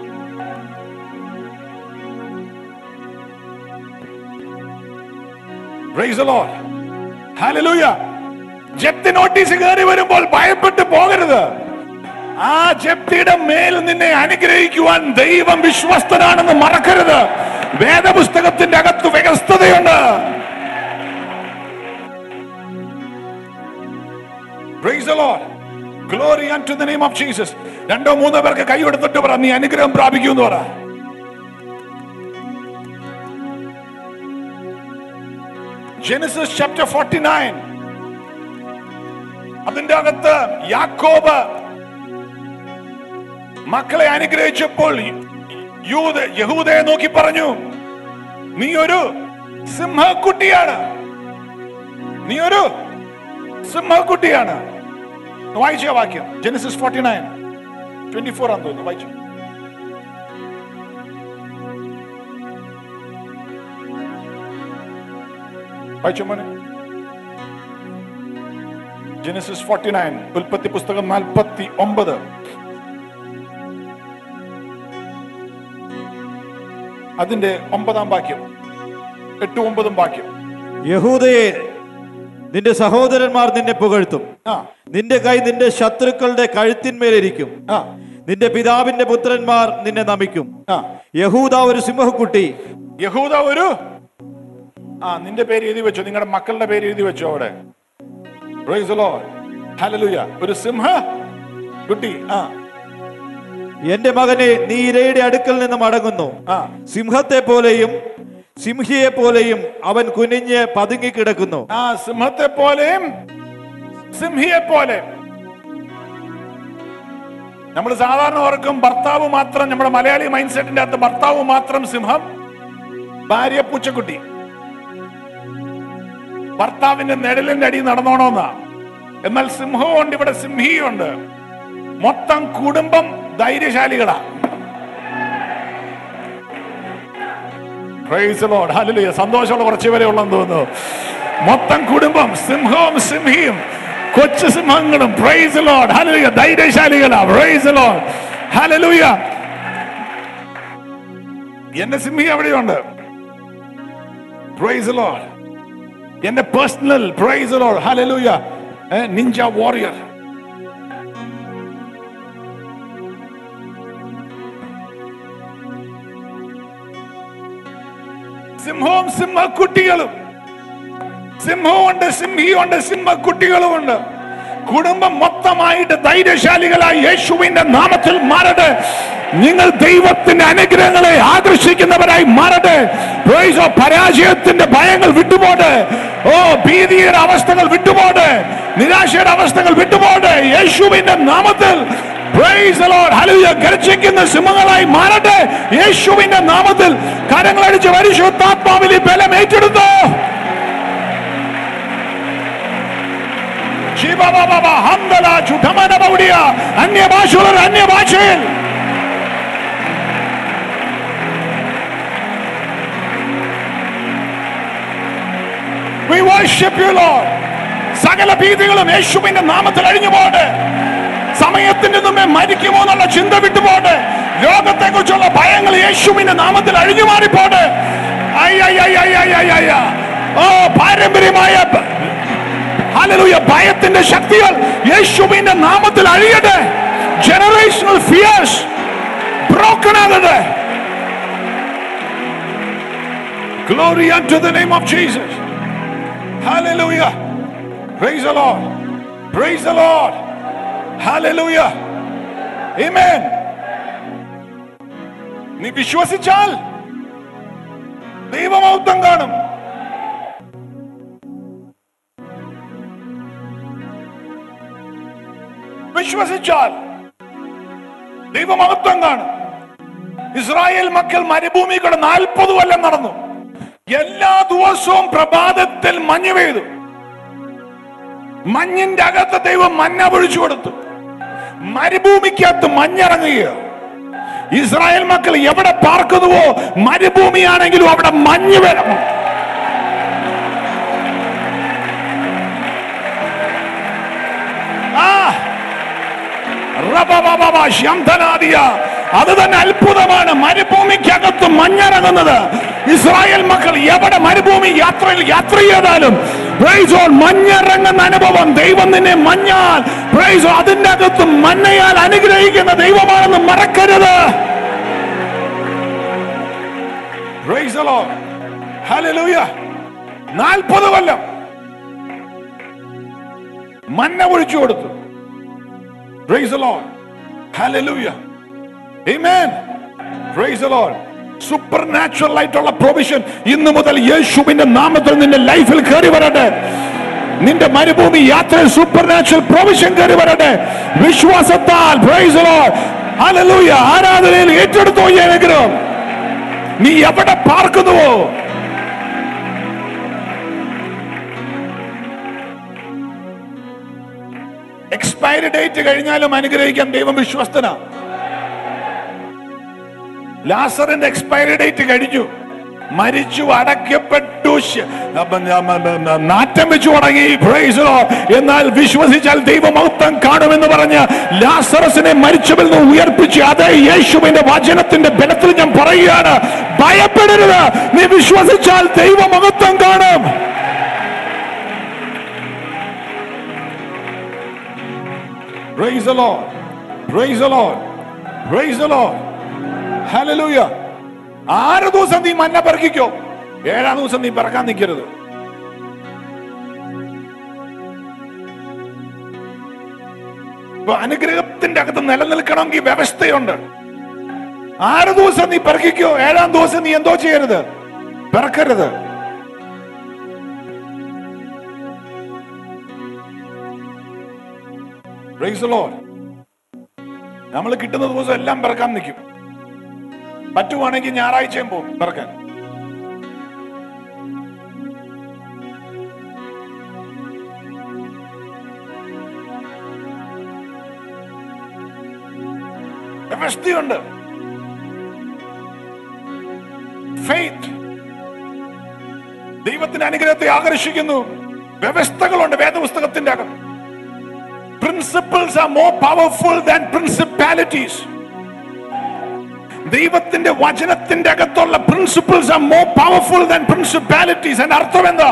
Praise the Lord. Hallelujah. ജപ്തി നോട്ടീസ് കയറി വരുമ്പോൾ ഭയപ്പെട്ടു പോകരുത് ആ ജപ്തിയുടെ മേൽ നിന്നെ അനുഗ്രഹിക്കുവാൻ ദൈവം വിശ്വസ്തനാണെന്ന് മറക്കരുത് വേദപുസ്തകത്തിന്റെ അകത്ത് വ്യവസ്ഥതയുണ്ട് Praise the Lord. Glory to the name of Jesus രണ്ടോ മൂന്നോ പേർക്ക് കൈ കൊടുത്തിട്ട് പറ നീ അനുഗ്രഹം പ്രാപിക്കൂ എന്ന് പറ ജെനസിസ് ചാപ്റ്റർ 49 അതിന്റെ അകത്ത് യാക്കോബ് മക്കളെ അനുഗ്രഹിച്ചപ്പോൾ യൂത യഹൂദയെ നോക്കി പറഞ്ഞു നീ ഒരു സിംഹക്കുട്ടിയാണ് നീ ഒരു സിംഹക്കുട്ടിയാണ് വായിച്ച വാക്യം Genesis forty nine twenty four ആണെന്ന് തോന്നുന്നു വായിച്ചു വായിച്ചു മോനെ ജെനസിസ് ഫോർട്ടി നയൻ ഉൽപ്പത്തി പുസ്തകം നാൽപ്പത്തി ഒമ്പത് അതിന്റെ ഒമ്പതാം വാക്യം എട്ടും ഒമ്പതും വാക്യം യഹൂദയെ നിന്റെ സഹോദരന്മാർ നിന്നെ പുകഴ്ത്തും ആ നിന്റെ കൈ നിന്റെ ശത്രുക്കളുടെ കഴുത്തിന്മേലിരിക്കും ആ നിന്റെ പിതാവിന്റെ പുത്രന്മാർ നിന്നെ നമിക്കും ആ യഹൂദ ഒരു സിംഹക്കുട്ടി യഹൂദ ഒരു ആ നിന്റെ പേര് എഴുതി വെച്ചോ നിങ്ങളുടെ മക്കളുടെ പേര് എഴുതി വെച്ചോ അവിടെ Praise the Lord. Hallelujah. ഒരു സിംഹ കുട്ടി ആ എന്റെ മകനെ നീ ഇരയുടെ അടുക്കൽ നിന്ന് മടങ്ങുന്നു ആ സിംഹത്തെ പോലെയും സിംഹിയെ പോലെയും അവൻ കുനിഞ്ഞ് പതുങ്ങിക്കിടക്കുന്നു ആ സിംഹത്തെ പോലെയും സിംഹിയെ പോലെ നമ്മൾ സാധാരണ ഓർക്കും ഭർത്താവ് മാത്രം നമ്മുടെ മലയാളി മൈൻഡ് സെറ്റിന്റെ അകത്ത് ഭർത്താവ് മാത്രം സിംഹം ഭാര്യ പൂച്ചക്കുട്ടി ഭർത്താവിന്റെ നിഴലിന്റെ അടി നടന്നോണമെന്നാ എന്നാൽ സിംഹവും ഉണ്ട് ഇവിടെ സിംഹിയുണ്ട് മൊത്തം കുടുംബം ധൈര്യശാലികളാ Praise the Lord. Hallelujah. സന്തോഷമുള്ള കുറച്ച് പേരെ ഉള്ളെന്ന് തോന്നുന്നു മൊത്തം കുടുംബം സിംഹവും സിംഹിയും കൊച്ചു സിംഹങ്ങളും പ്രൈസ് ലോഡ് ഹലലുയ ധൈര്യശാലികളാ പ്രൈസ് ലോഡ് ഹലലുയ എന്റെ സിംഹി അവിടെയുണ്ട് പ്രൈസ് ലോഡ് എന്റെ personal praise Lord hallelujah ninja warrior സിംഹവും സിംഹക്കുട്ടികളും സിംഹമുണ്ട് സിംഹിയുണ്ട് സിംഹക്കുട്ടികളുമുണ്ട് കുടുംബം മൊത്തമായിട്ട് ധൈര്യശാലികളായി യേശുവിന്റെ നാമത്തിൽ മാറട്ടെ നിങ്ങൾ ദൈവത്തിന്റെ അനുഗ്രഹങ്ങളെ ആകർഷിക്കുന്നവരായി മാറട്ടെ Praise the- പരാജയത്തിന്റെ ഭയങ്ങൾ വിട്ടുപോട്ടെ ഓ ഭീതിയുടെ അവസ്ഥകൾ വിട്ടുപോട്ടെ നിരാശയുടെ അവസ്ഥകൾ വിട്ടുപോട്ടെ യേശുവിന്റെ നാമത്തിൽ Praise the Lord. Hallelujah. ഗർജിക്കുന്ന സിംഹങ്ങളായി മാറട്ടെ യേശുവിന്റെ നാമത്തിൽ കരങ്ങളടിച്ച് പരിശുദ്ധാത്മാവിൽ ഈ ബലം ഏറ്റെടുത്തോ ശിവബാബാ, ഹംദല, ചുഠമനബൗഡിയ, അന്യഭാഷയുള്ളവർ അന്യഭാഷയിൽ We worship you, Lord. സകല ഭീതികളും യേശുവിന്റെ നാമത്തിൽ അഴിഞ്ഞു പോട്ടെ സമയത്തിന്റെ മുമ്പേ മരിക്കുമോ എന്നുള്ള ചിന്ത വിട്ടുപോട്ടെ ലോകത്തെ കുറിച്ചുള്ള ഭയങ്ങൾ യേശുവിന്റെ നാമത്തിൽ അഴിഞ്ഞു മാറിപ്പോട്ടെ ഐ, ഐ, ഐ, ഐ, ഐ, ഐ, ഐ, ഐ. ഓ പാരമ്പര്യമായ ബ- ഹല്ലേലൂയ ഭയത്തിന്റെ ശക്തികൾ യേശുവിന്റെ നാമത്തിൽ അഴിയട്ടെ ജനറേഷണൽ ഫിയേഴ്സ് ബ്രോക്കൺ ആകട്ടെ Glory unto the name of Jesus. Hallelujah. Praise the Lord. Praise the Lord. Hallelujah. Amen. നീ വിശ്വസിച്ചാൽ ദൈവമൗത്വം കാണും വിശ്വസിച്ചാൽ ദൈവമഹത്വം കാണും ഇസ്രായേൽ മക്കൾ മരുഭൂമി കൂടെ നാൽപ്പത് കൊല്ലം നടന്നു എല്ലാ ദിവസവും പ്രഭാതത്തിൽ മഞ്ഞ് പെയ്തു മഞ്ഞിന്റെ അകത്ത് ദൈവം മഞ്ഞ പൊഴിച്ചു കൊടുത്തു മരുഭൂമിക്കകത്ത് മഞ്ഞിറങ്ങുകയോ ഇസ്രായേൽ മക്കൾ എവിടെ പാർക്കുന്നുവോ മരുഭൂമിയാണെങ്കിലും അവിടെ മഞ്ഞ് വരണം ആ റബബബബ ശംധനാദിയ. അത് തന്നെ അത്ഭുതമാണ് മരുഭൂമിക്കകത്ത് മഞ്ഞിറങ്ങുന്നത് ഇസ്രായേൽ മക്കൾ എവിടെ മരുഭൂമി യാത്രയിൽ യാത്ര ചെയ്താലും praise God, മഞ്ഞിറങ്ങുന്ന അനുഭവം ദൈവം നിന്നെ മഞ്ഞാൽ praise God, അതിന്റെ അകത്ത് മഞ്ഞയാൽ അനുഗ്രഹിക്കുന്ന ദൈവമാണെന്ന് മറക്കരുത് Praise the Lord. Hallelujah. നാൽപ്പത് കൊല്ലം മഞ്ഞ ഒഴിച്ചു കൊടുത്തു Praise the Lord. Hallelujah. Amen. Praise the Lord. Supernatural ആയിട്ടുള്ള പ്രൊവിഷൻ ഇന്നു മുതൽ യേശുവിന്റെ നാമത്തിൽ നിന്റെ ലൈഫിൽ കയറി വരട്ടെ നിന്റെ മരുഭൂമി യാത്രയിൽ സൂപ്പർ നാച്ചുറൽ പ്രൊവിഷൻ കയറി വരട്ടെ വിശ്വാസത്താൽ praise the Lord. Hallelujah. ആരാധനയിൽ ഏറ്റെടുത്തോ ഈ അനുഗ്രഹം നീ എവിടെ പാർക്കുന്നുവോ എക്സ്പയറി ഡേറ്റ് കഴിഞ്ഞാലും അനുഗ്രഹിക്കാൻ ദൈവം വിശ്വസ്തനാ ലാസറിന്റെ എക്സ്പയറി ഡേറ്റ് കഴിഞ്ഞു മരിച്ചു അടയ്ക്കപ്പെട്ടു ശ- അപ്പൊ ന- ന- ന- ന- നാറ്റം വെച്ചു തുടങ്ങി Praise the Lord. എന്നാൽ വിശ്വസിച്ചാൽ ദൈവമഹത്വം കാണുമെന്ന് പറഞ്ഞ് ലാസറസിനെ മരിച്ചവരിൽ നിന്ന് ഉയർപ്പിച്ച് അതേ യേശുവിന്റെ വചനത്തിന്റെ ബലത്തിൽ ഞാൻ പറയുകയാണ് ഭയപ്പെടരുത് നീ വിശ്വസിച്ചാൽ ദൈവമഹത്വം കാണും Praise the Lord. Praise the Lord. Praise the Lord. Hallelujah. ആറ് ദിവസം നീ മന്ന പെറുക്കിക്കോ ഏഴാം ദിവസം നീ പിറക്കാൻ നിൽക്കരുത് ഇപ്പൊ അനുഗ്രഹത്തിന്റെ അകത്ത് നിലനിൽക്കണമെങ്കിൽ വ്യവസ്ഥയുണ്ട് ആറ് ദിവസം നീ പിറക്കിക്കോ ഏഴാം ദിവസം നീ എന്തോ ചെയ്യരുത് പിറക്കരുത് Praise the Lord. നമ്മൾ കിട്ടുന്ന ദിവസം എല്ലാം പിറക്കാൻ നിൽക്കും പറ്റുവാണെങ്കിൽ ഞായറാഴ്ചയും പോകും പിറക്കാൻ വ്യവസ്ഥയുണ്ട് ഫെയ്ത്ത് ദൈവത്തിന്റെ അനുഗ്രഹത്തെ ആകർഷിക്കുന്നു വ്യവസ്ഥകളുണ്ട് വേദപുസ്തകത്തിന്റെ അകം principles are more powerful than principalities ദൈവത്തിന്റെ വചനത്തിന്റെ അകത്തുള്ള principles are more powerful than principalities എന്റെ അർത്ഥം എന്താ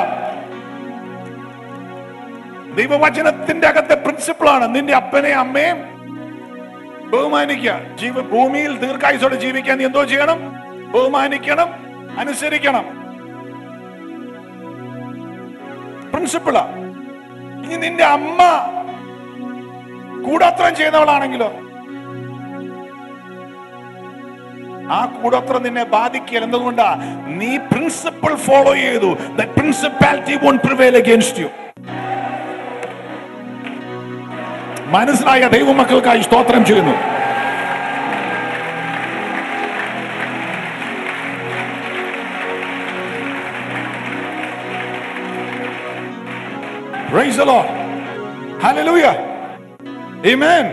ദൈവവചനത്തിന്റെ അകത്തെ പ്രിൻസിപ്പിൾ ആണ് നിന്റെ അപ്പനെയും അമ്മയും ബഹുമാനിക്കുക ജീവ ഭൂമിയിൽ ദീർഘായുസോടെ ജീവിക്കാൻ നീ എന്തോ ചെയ്യണം ബഹുമാനിക്കണം അനുസരിക്കണം പ്രിൻസിപ്പിളാ ഇനി നിന്റെ അമ്മ കൂടോത്രം ചെയ്യുന്നവളാണെങ്കിലോ ആ കൂടോത്രം നിന്നെ ബാധിക്കൽ എന്തുകൊണ്ടാ നീ പ്രിൻസിപ്പിൾ ഫോളോ ചെയ്തു principality won't prevail against you മനസ്സിലായ ദൈവമക്കൾക്കായി സ്തോത്രം ചെയ്യുന്നു Praise the Lord. Hallelujah. Amen.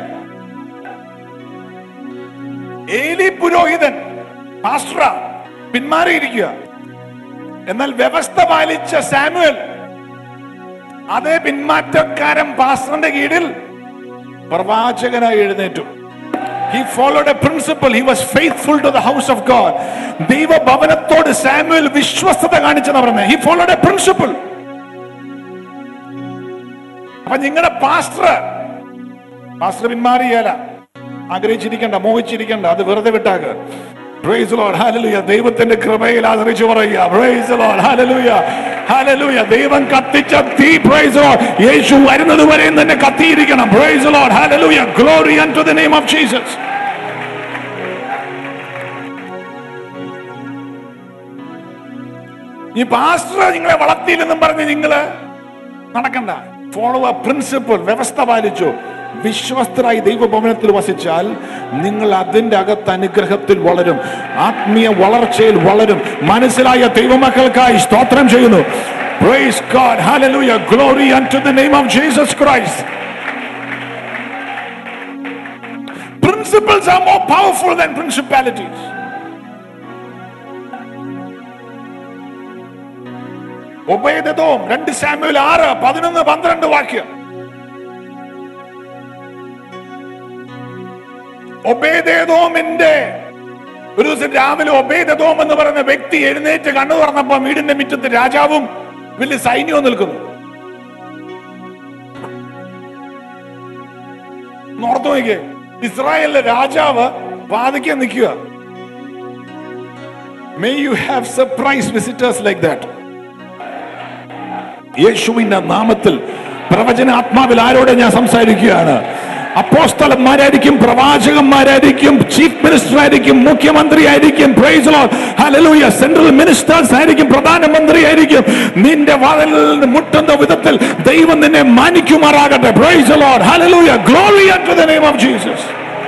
ഏലി പുരോഹിതൻ പാസ്റ്ററ പിന്മാറിയിരിക്കുക എന്നാൽ വ്യവസ്ഥ പാലിച്ച സാമുവൽ അതേ പിന്മാറ്റക്കാരൻ പാസ്റ്ററിന്റെ കീഴിൽ പ്രവാചകനായി എഴുന്നേറ്റു He followed a principle. He was faithful to the house of God. ദൈവഭവനത്തോട് സാമുവൽ വിശ്വസ്തത കാണിച്ചെന്ന് പറഞ്ഞത് He followed a principle. അപ്പൊ നിങ്ങളുടെ പാസ്റ്റർ പാസ്റ്റർ പിന്മാറിയല്ല ആഗ്രഹിച്ചിരിക്കണ്ട മോഹിച്ചിരിക്കണ്ട അത് വെറുതെ വിട്ടാക്ക് Praise the Lord. Hallelujah. ദൈവത്തിന്റെ കൃപയിൽ ആദരിച്ചു പറയുക Praise the Lord. Hallelujah. Hallelujah. ദൈവം കത്തിച്ച തീ Praise the Lord. യേശു വരുന്നത് വരെയും തന്നെ കത്തിയിരിക്കണം Praise the Lord. Hallelujah. Glory unto the name of Jesus. ഈ പാസ്റ്റർ നിങ്ങളെ വളർത്തിയില്ലെന്നും പറഞ്ഞ് നിങ്ങള് നടക്കണ്ട ഫോളോ എ പ്രിൻസിപ്പിൾ വ്യവസ്ഥ പാലിച്ചു വിശ്വസ്തരായി ദൈവഭവനത്തിൽ വസിച്ചാൽ നിങ്ങൾ അതിന്റെ അകത്ത് അനുഗ്രഹത്തിൽ വളരും ആത്മീയ വളർച്ചയിൽ വളരും മനസ്സിലായ ദൈവമക്കൾക്കായി സ്തോത്രം ചെയ്യുന്നു Praise God. Hallelujah. Glory unto the name of Jesus Christ. Principles are more powerful than principalities. ഒബേദോം രണ്ട് സാമുവൽ ആറ് പതിനൊന്ന് പന്ത്രണ്ട് വാക്യം ഒബേദേദോമിന്റെ ഒരു ദിവസം രാവിലെ ഒബേദോം എന്ന് പറയുന്ന വ്യക്തി എഴുന്നേറ്റ് കണ്ണു തുറന്നപ്പോ വീടിന്റെ മുറ്റത്ത് രാജാവും വലിയ സൈന്യവും നിൽക്കുന്നു നോർത്തു നോക്കിയേ ഇസ്രായേലിലെ രാജാവ് വാദിക്കാൻ നിൽക്കുക may you have surprise visitors like that യേശുവിന്റെ നാമത്തിൽ പ്രവചന ആത്മാവിൽ ആരോടെ ഞാൻ സംസാരിക്കുകയാണ് അപ്പോസ്തലന്മാരായിരിക്കും പ്രവാചകന്മാരായിരിക്കും ചീഫ് മിനിസ്റ്റർ ആയിരിക്കും മുഖ്യമന്ത്രി ആയിരിക്കും ഹലലൂയ സെൻട്രൽ മിനിസ്റ്റേഴ്സ് ആയിരിക്കും പ്രധാനമന്ത്രി ആയിരിക്കും നിന്റെ വാതിലിൽ മുട്ടുന്ന വിധത്തിൽ ദൈവം നിന്നെ മാനിക്കുമാറാകട്ടെ praise Lord hallelujah glory to the name of Jesus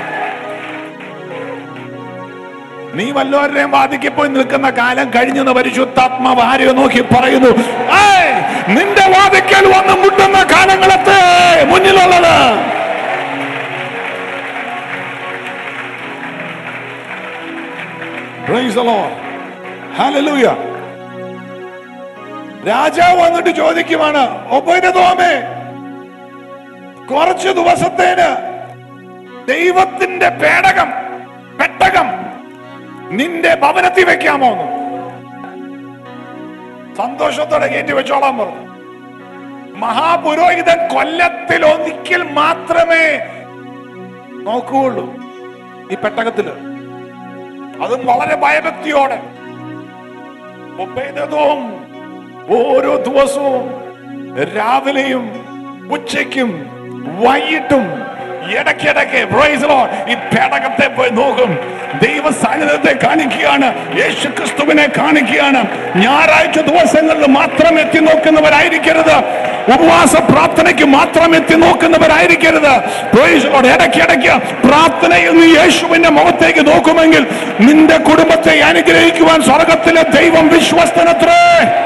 നീ വല്ലവരുടെയും വാദിക്കപ്പോയി നിൽക്കുന്ന കാലം കഴിഞ്ഞെന്ന് പരിശുദ്ധാത്മാവ് ആരെയോ നോക്കി പറയുന്നു "ഏയ്, നിന്റെ വാദിക്കൽ വന്ന് മുട്ടുന്ന കാലങ്ങളത്തെ മുന്നിലുള്ളത് Praise the Lord. Hallelujah. രാജാവ് വന്നിട്ട് ചോദിക്കുവാണ് ഒബൈനതോമേ കുറച്ചു ദിവസത്തേന് ദൈവത്തിന്റെ പേടകം പെട്ടകം നിന്റെ ഭവനത്തിൽ വെക്കാമോ എന്ന് സന്തോഷത്തോടെ കയറ്റി വെച്ചോളാൻ പറഞ്ഞു മഹാപുരോഹിതൻ കൊല്ലത്തിൽ ഒരിക്കൽ മാത്രമേ നോക്കുകയുള്ളൂ ഈ പെട്ടകത്തില് അതും വളരെ ഭയഭക്തിയോടെ ഒബേദവും ഓരോ ദിവസവും രാവിലെയും ഉച്ചയ്ക്കും വൈകിട്ടും ഇടയ്ക്കിടയ്ക്ക് praise the Lord, ഈ പേടകത്തെ പോയി നോക്കും ദൈവ സാന്നിധ്യത്തെ കാണിക്കുകയാണ് യേശു ക്രിസ്തുവിനെ കാണിക്കുകയാണ് ഞായറാഴ്ച ദിവസങ്ങളിൽ മാത്രം എത്തി നോക്കുന്നവരായിരിക്കരുത് ഉപവാസ പ്രാർത്ഥനയ്ക്ക് മാത്രം എത്തി നോക്കുന്നവരായിരിക്കരുത് Praise the Lord. ഇടയ്ക്കിടയ്ക്ക് പ്രാർത്ഥനയിൽ നീ യേശുവിന്റെ മുഖത്തേക്ക് നോക്കുമെങ്കിൽ നിന്റെ കുടുംബത്തെ അനുഗ്രഹിക്കുവാൻ സ്വർഗത്തിലെ ദൈവം വിശ്വസ്തനത്രേ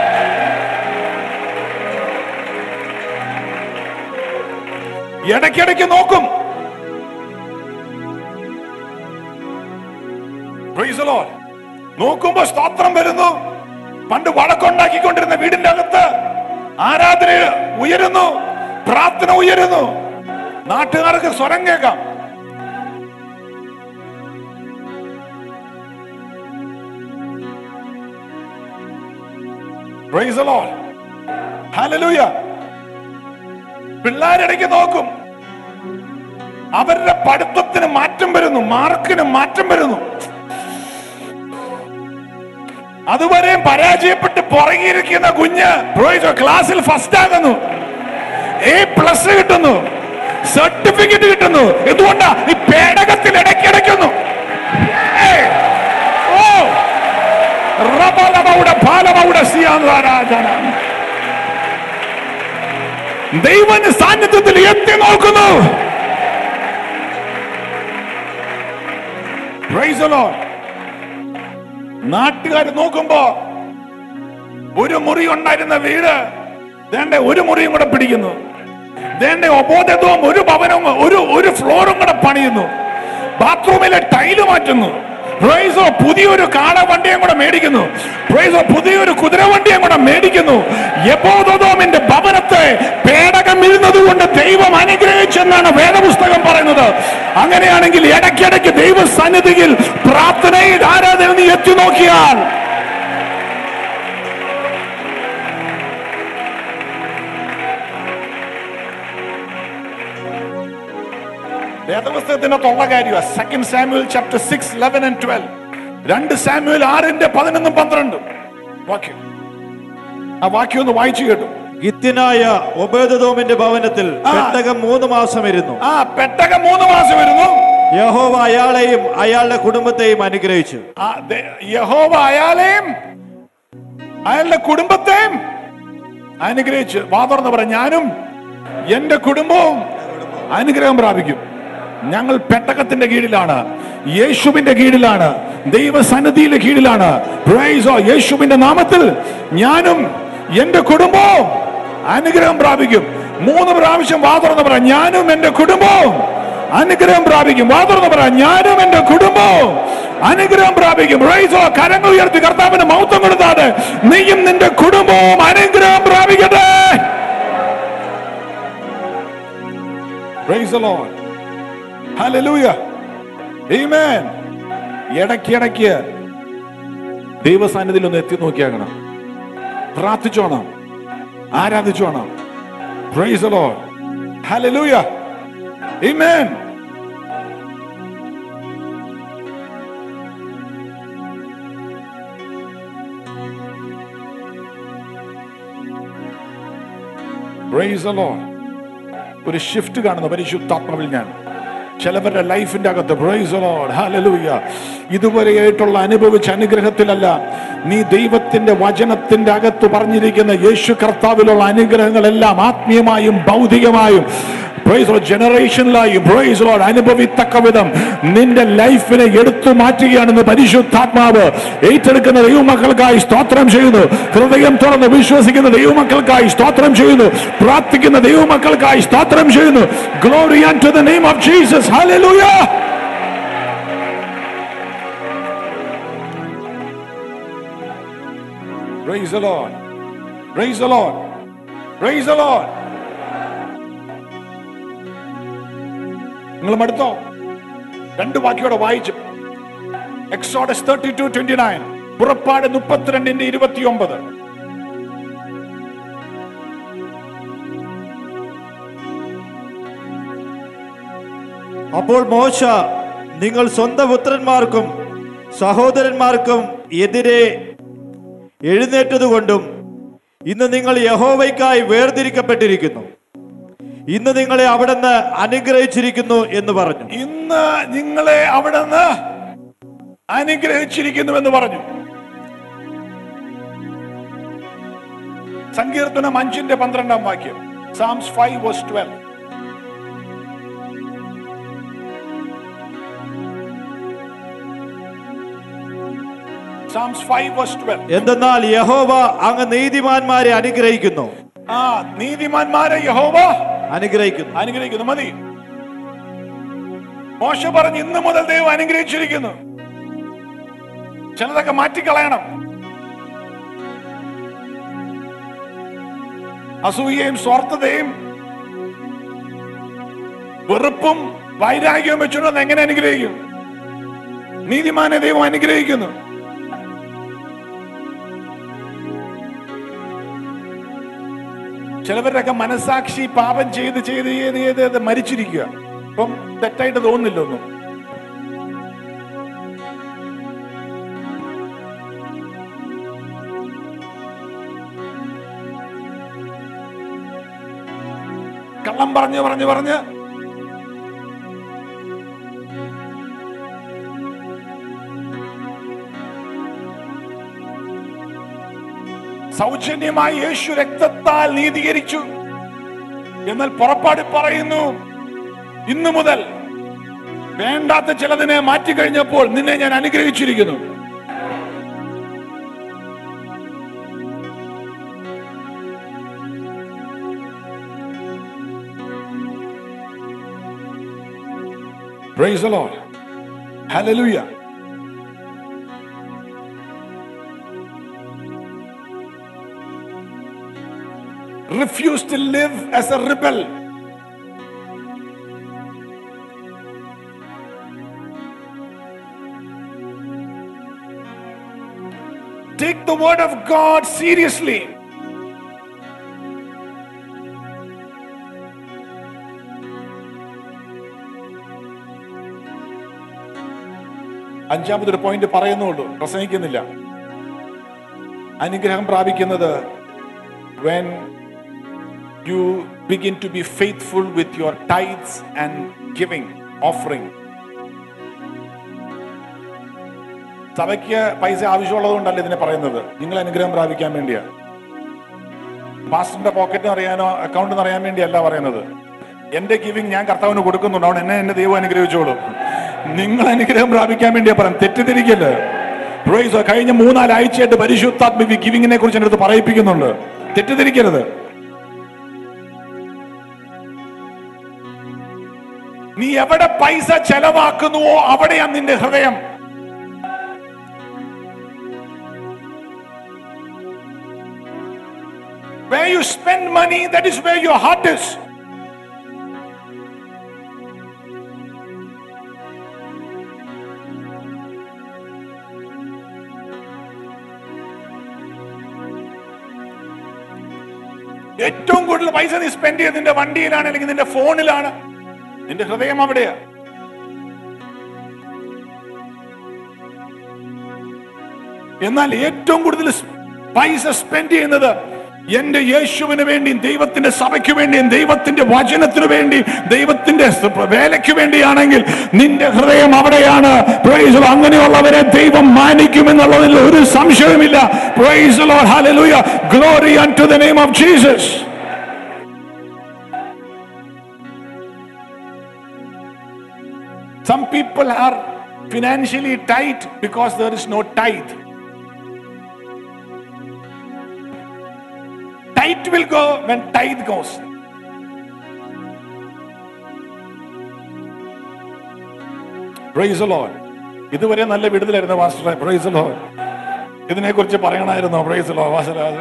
ഇടയ്ക്കിടയ്ക്ക് നോക്കും Praise the Lord. നോക്കുമ്പോ സ്തോത്രം വരുന്നു പണ്ട് വഴക്കുണ്ടാക്കിക്കൊണ്ടിരുന്ന വീടിന്റെ അകത്ത് ആരാധന ഉയരുന്നു പ്രാർത്ഥന ഉയരുന്നു നാട്ടുകാർക്ക് സ്വരം കേൾക്കാം Praise the Lord. Hallelujah. പിള്ളേരിടയ്ക്ക് നോക്കും അവരുടെ പഠിത്തത്തിന് മാറ്റം വരുന്നു മാർക്കിന് മാറ്റം വരുന്നു അതുവരെ പരാജയപ്പെട്ട് പുറകിയിരിക്കുന്ന കുഞ്ഞ് പ്രോയിച്ചോ ക്ലാസ്സിൽ ഫസ്റ്റ് ആകുന്നു എ പ്ലസ് കിട്ടുന്നു സർട്ടിഫിക്കറ്റ് കിട്ടുന്നു എന്തുകൊണ്ടാ ഈ പേടകത്തിൽ ഇടയ്ക്കിടയ്ക്കുന്നു ഏയ്! ഓ റബലബൗഡ ഫാലബൗഡ സിയാന്താരാജന. ദൈവന്റെ സാന്നിധ്യത്തിൽ എത്തി നോക്കുന്നു Praise the Lord. നാട്ടുകാർ നോക്കുമ്പോ ഒരു മുറി ഉണ്ടായിരുന്ന വീട് ദേണ്ട ഒരു മുറിയും കൂടെ പിടിക്കുന്നു ദേണ്ട ഒബോധത്വം ഒരു ഭവനവും ഒരു ഒരു ഫ്ലോറും കൂടെ പണിയുന്നു ബാത്റൂമിലെ ടൈല് മാറ്റുന്നു പ്രൈസോ പുതിയൊരു കാള വണ്ടിയും കൂടെ മേടിക്കുന്നു പ്രൈസോ പുതിയൊരു കുതിര വണ്ടിയും കൂടെ മേടിക്കുന്നു യബോധോമിന്റെ ഭവനത്തെ പേടകം ഇരുന്നത് കൊണ്ട് ദൈവം അനുഗ്രഹിച്ചെന്നാണ് വേദപുസ്തകം പറയുന്നത് അങ്ങനെയാണെങ്കിൽ ഇടയ്ക്കിടയ്ക്ക് ദൈവ സന്നിധിയിൽ പ്രാർത്ഥനയിൽ ആരാധന നീ എത്തി നോക്കിയാൽ വേദപുസ്തകത്തിനകത്തുള്ള കാര്യമാണ് second Samuel chapter six eleven and twelve രണ്ട് സാമുവൽ ആറിന്റെ പതിനൊന്നും പന്ത്രണ്ടും വാക്യം ആ വാക്യം ഒന്ന് വായിച്ചു കേട്ടു ഗിത്യനായ ഒബേദോമിന്റെ ഭവനത്തിൽ ആ. പെട്ടകം മൂന്ന് മാസം ഇരുന്നു ആ പെട്ടകം മൂന്ന് മാസം വരുന്നു യഹോവ അയാളെയും അയാളുടെ കുടുംബത്തെയും അനുഗ്രഹിച്ചു ആ ദേ- യഹോവ അയാളെയും അയാളുടെ കുടുംബത്തെയും അനുഗ്രഹിച്ച് വാ തുറന്ന് പറ ഞാനും എന്റെ കുടുംബവും അനുഗ്രഹം പ്രാപിക്കും ഞങ്ങൾ പെട്ടകത്തിന്റെ കീഴിലാണ് യേശുവിന്റെ കീഴിലാണ് ദൈവസന്നിധിയുടെ കീഴിലാണ് Praise the Lord. യേശുവിന്റെ നാമത്തിൽ ഞാനും എന്റെ കുടുംബവും അനുഗ്രഹം പ്രാപിക്കും മൂന്ന് പ്രാവശ്യം വാ തുറന്ന് പറ ഞാനും എന്റെ കുടുംബവും അനുഗ്രഹം പ്രാപിക്കും വാ തുറന്ന് പറ ഞാനും എന്റെ കുടുംബവും അനുഗ്രഹം പ്രാപിക്കും Praise the Lord. കരങ്ങൾ ഉയർത്തി കർത്താവിന് മൗത്വം കൊടുത്താതെ നീയും നിന്റെ കുടുംബവും അനുഗ്രഹം പ്രാപിക്കട്ടെ Praise the Lord. Hallelujah. Amen. ഇടയ്ക്കിടയ്ക്ക് ദൈവസാന്നിധിയിൽ ഒന്ന് എത്തി നോക്കിയാകണം പ്രാർത്ഥിച്ചോണം ആരാധിച്ചോണം Praise the Lord. Hallelujah. Amen. Praise the Lord. ഒരു ഷിഫ്റ്റ് കാണുന്നു പരിശുദ്ധാത്മാവിൽ ഞാൻ ചിലവരുടെ ലൈഫിന്റെ അകത്ത് praise the Lord, hallelujah. ഇതുവരെയായിട്ടുള്ള അനുഭവിച്ച അനുഗ്രഹത്തിലല്ല നീ ദൈവത്തിന്റെ വചനത്തിന്റെ അകത്ത് പറഞ്ഞിരിക്കുന്ന യേശു കർത്താവിലുള്ള അനുഗ്രഹങ്ങളെല്ലാം ആത്മീയമായും ഭൗതികമായും ജനറേഷനിലായും പ്രൈസ് ലോഡ് അനുഭവിത്തക്ക വിധം നിന്റെ ലൈഫിനെ എടുത്തു മാറ്റുകയാണെന്ന് പരിശുദ്ധാത്മാവ് ഏറ്റെടുക്കുന്ന ദൈവമക്കൾക്കായി സ്തോത്രം ചെയ്യുന്നു ഹൃദയം തുറന്ന് വിശ്വസിക്കുന്ന ദൈവമക്കൾക്കായി സ്തോത്രം ചെയ്യുന്നു പ്രാർത്ഥിക്കുന്ന ദൈവമക്കൾക്കായി സ്തോത്രം ചെയ്യുന്നു glory to the name of Jesus hallelujah Praise the Lord. Praise the Lord. Praise the Lord. നിങ്ങൾ മടുത്തോ രണ്ട് വാക്യോടെ വായിച്ചു Exodus thirty two twenty nine പുറപ്പാട് മുപ്പത്തിരണ്ടിന്റെ ഇരുപത്തി ഒമ്പത് അപ്പോൾ മോശ നിങ്ങൾ സ്വന്തം പുത്രന്മാർക്കും സഹോദരന്മാർക്കും എതിരെ എഴുന്നേറ്റതുകൊണ്ടും ഇന്ന് നിങ്ങൾ യഹോവയ്ക്കായി വേർതിരിക്കപ്പെട്ടിരിക്കുന്നു ഇന്ന് നിങ്ങളെ അവിടുന്ന് അനുഗ്രഹിച്ചിരിക്കുന്നു എന്ന് പറഞ്ഞു ഇന്ന് നിങ്ങളെ അവിടെ നിന്ന് അനുഗ്രഹിച്ചിരിക്കുന്നു എന്ന് പറഞ്ഞു സങ്കീർത്തനം അഞ്ചിന്റെ പന്ത്രണ്ടാം വാക്യം Psalms five verse twelve Psalms five verse twelve എന്തെന്നാൽ യഹോവ അങ്ങ് നീതിമാന്മാരെ അനുഗ്രഹിക്കുന്നു ആ നീതിമാന്മാരെ യഹോവ അനുഗ്രഹിക്കുന്നു അനുഗ്രഹിക്കുന്നു മതി മോശ പറഞ്ഞ് ഇന്ന് മുതൽ ദൈവം അനുഗ്രഹിച്ചിരിക്കുന്നു ചിലതൊക്കെ മാറ്റിക്കളയണം അസൂയയും സ്വാർത്ഥതയും വെറുപ്പും വൈരാഗ്യവും വെച്ചുകൊണ്ട് എങ്ങനെ അനുഗ്രഹിക്കും നീതിമാനെ ദൈവം അനുഗ്രഹിക്കുന്നു ചിലവരുടെയൊക്കെ മനസാക്ഷി പാപം ചെയ്ത് ചെയ്ത് ചെയ്ത് ചെയ്ത് ചെയ്ത് മരിച്ചിരിക്കുക അപ്പം തെറ്റായിട്ട് തോന്നുന്നില്ല ഒന്നും കള്ളം പറഞ്ഞു പറഞ്ഞു പറഞ്ഞ് സൗജന്യമായി യേശു രക്തത്താൽ നീതീകരിച്ചു എന്നാൽ പുറപ്പാട് പറയുന്നു ഇന്നു മുതൽ വേണ്ടാത്ത ചിലതിനെ മാറ്റിക്കഴിഞ്ഞപ്പോൾ നിന്നെ ഞാൻ അനുഗ്രഹിച്ചിരിക്കുന്നു Praise the Lord. Hallelujah. Refuse to live as a rebel. Take the word of God seriously. അഞ്ചാമതൊരു പോയിന്റ് പറയുന്നുള്ളൂ പ്രസംഗിക്കുന്നില്ല അനുഗ്രഹം പ്രാപിക്കുന്നത് when you begin to be faithful with your tithes and giving offering സഭയ്ക്ക് പൈസ ആവശ്യമുള്ളത് കൊണ്ടല്ല ഇതിനെ പറയുന്നത് നിങ്ങൾ അനുഗ്രഹം പ്രാപിക്കാൻ വേണ്ടിയാ പാസ്റ്ററിന്റെ പോക്കറ്റ് അറിയാനോ അക്കൗണ്ട് അറിയാൻ വേണ്ടിയല്ല പറയുന്നത് എന്റെ ഗിവിങ് ഞാൻ കർത്താവിന് കൊടുക്കുന്നുണ്ട് അവിടെ എന്നെ എന്നെ ദൈവം അനുഗ്രഹിച്ചോളൂ നിങ്ങൾ അനുഗ്രഹം പ്രാപിക്കാൻ വേണ്ടിയാ പറയാം തെറ്റിദ്ധരിക്കല്ലേ Praise God. കഴിഞ്ഞ മൂന്നാലാഴ്ചയായിട്ട് പരിശുദ്ധാത്മ ഗിവിങ്ങിനെ കുറിച്ച് എൻ്റെ അടുത്ത് പറയിപ്പിക്കുന്നുണ്ട് തെറ്റിദ്ധരിക്കരുത് നീ എവിടെ പൈസ ചെലവാക്കുന്നുവോ അവിടെയാണ് നിന്റെ ഹൃദയം Where you spend money, that is where your heart is. ഏറ്റവും കൂടുതൽ പൈസ നീ സ്പെൻഡ് ചെയ്ത് നിന്റെ വണ്ടിയിലാണ് അല്ലെങ്കിൽ നിന്റെ ഫോണിലാണ് നിന്റെ ഹൃദയം അവിടെയാ എന്നാൽ ഏറ്റവും കൂടുതൽ സ് പൈസ സ്പെൻഡ് ചെയ്യുന്നത് എന്റെ യേശുവിന് വേണ്ടിയും ദൈവത്തിന്റെ സഭയ്ക്ക് വേണ്ടിയും ദൈവത്തിന്റെ വചനത്തിന് വേണ്ടി ദൈവത്തിന്റെ സ് വേലയ്ക്ക് വേണ്ടിയാണെങ്കിൽ നിന്റെ ഹൃദയം അവിടെയാണ് Praise the Lord. അങ്ങനെയുള്ളവരെ ദൈവം മാനിക്കുമെന്നുള്ളതിൽ ഒരു സംശയവുമില്ല Praise the Lord. Hallelujah. Glory unto the name of Jesus. Some people are financially tight because there is no tithe. Tithe will go when tithe goes. Praise the Lord. ഇതുവരെ നല്ല വിടുതലായിരുന്നു master price Lord ഇതിനെ കുറിച്ച് പറയണമായിരുന്നു praise Lord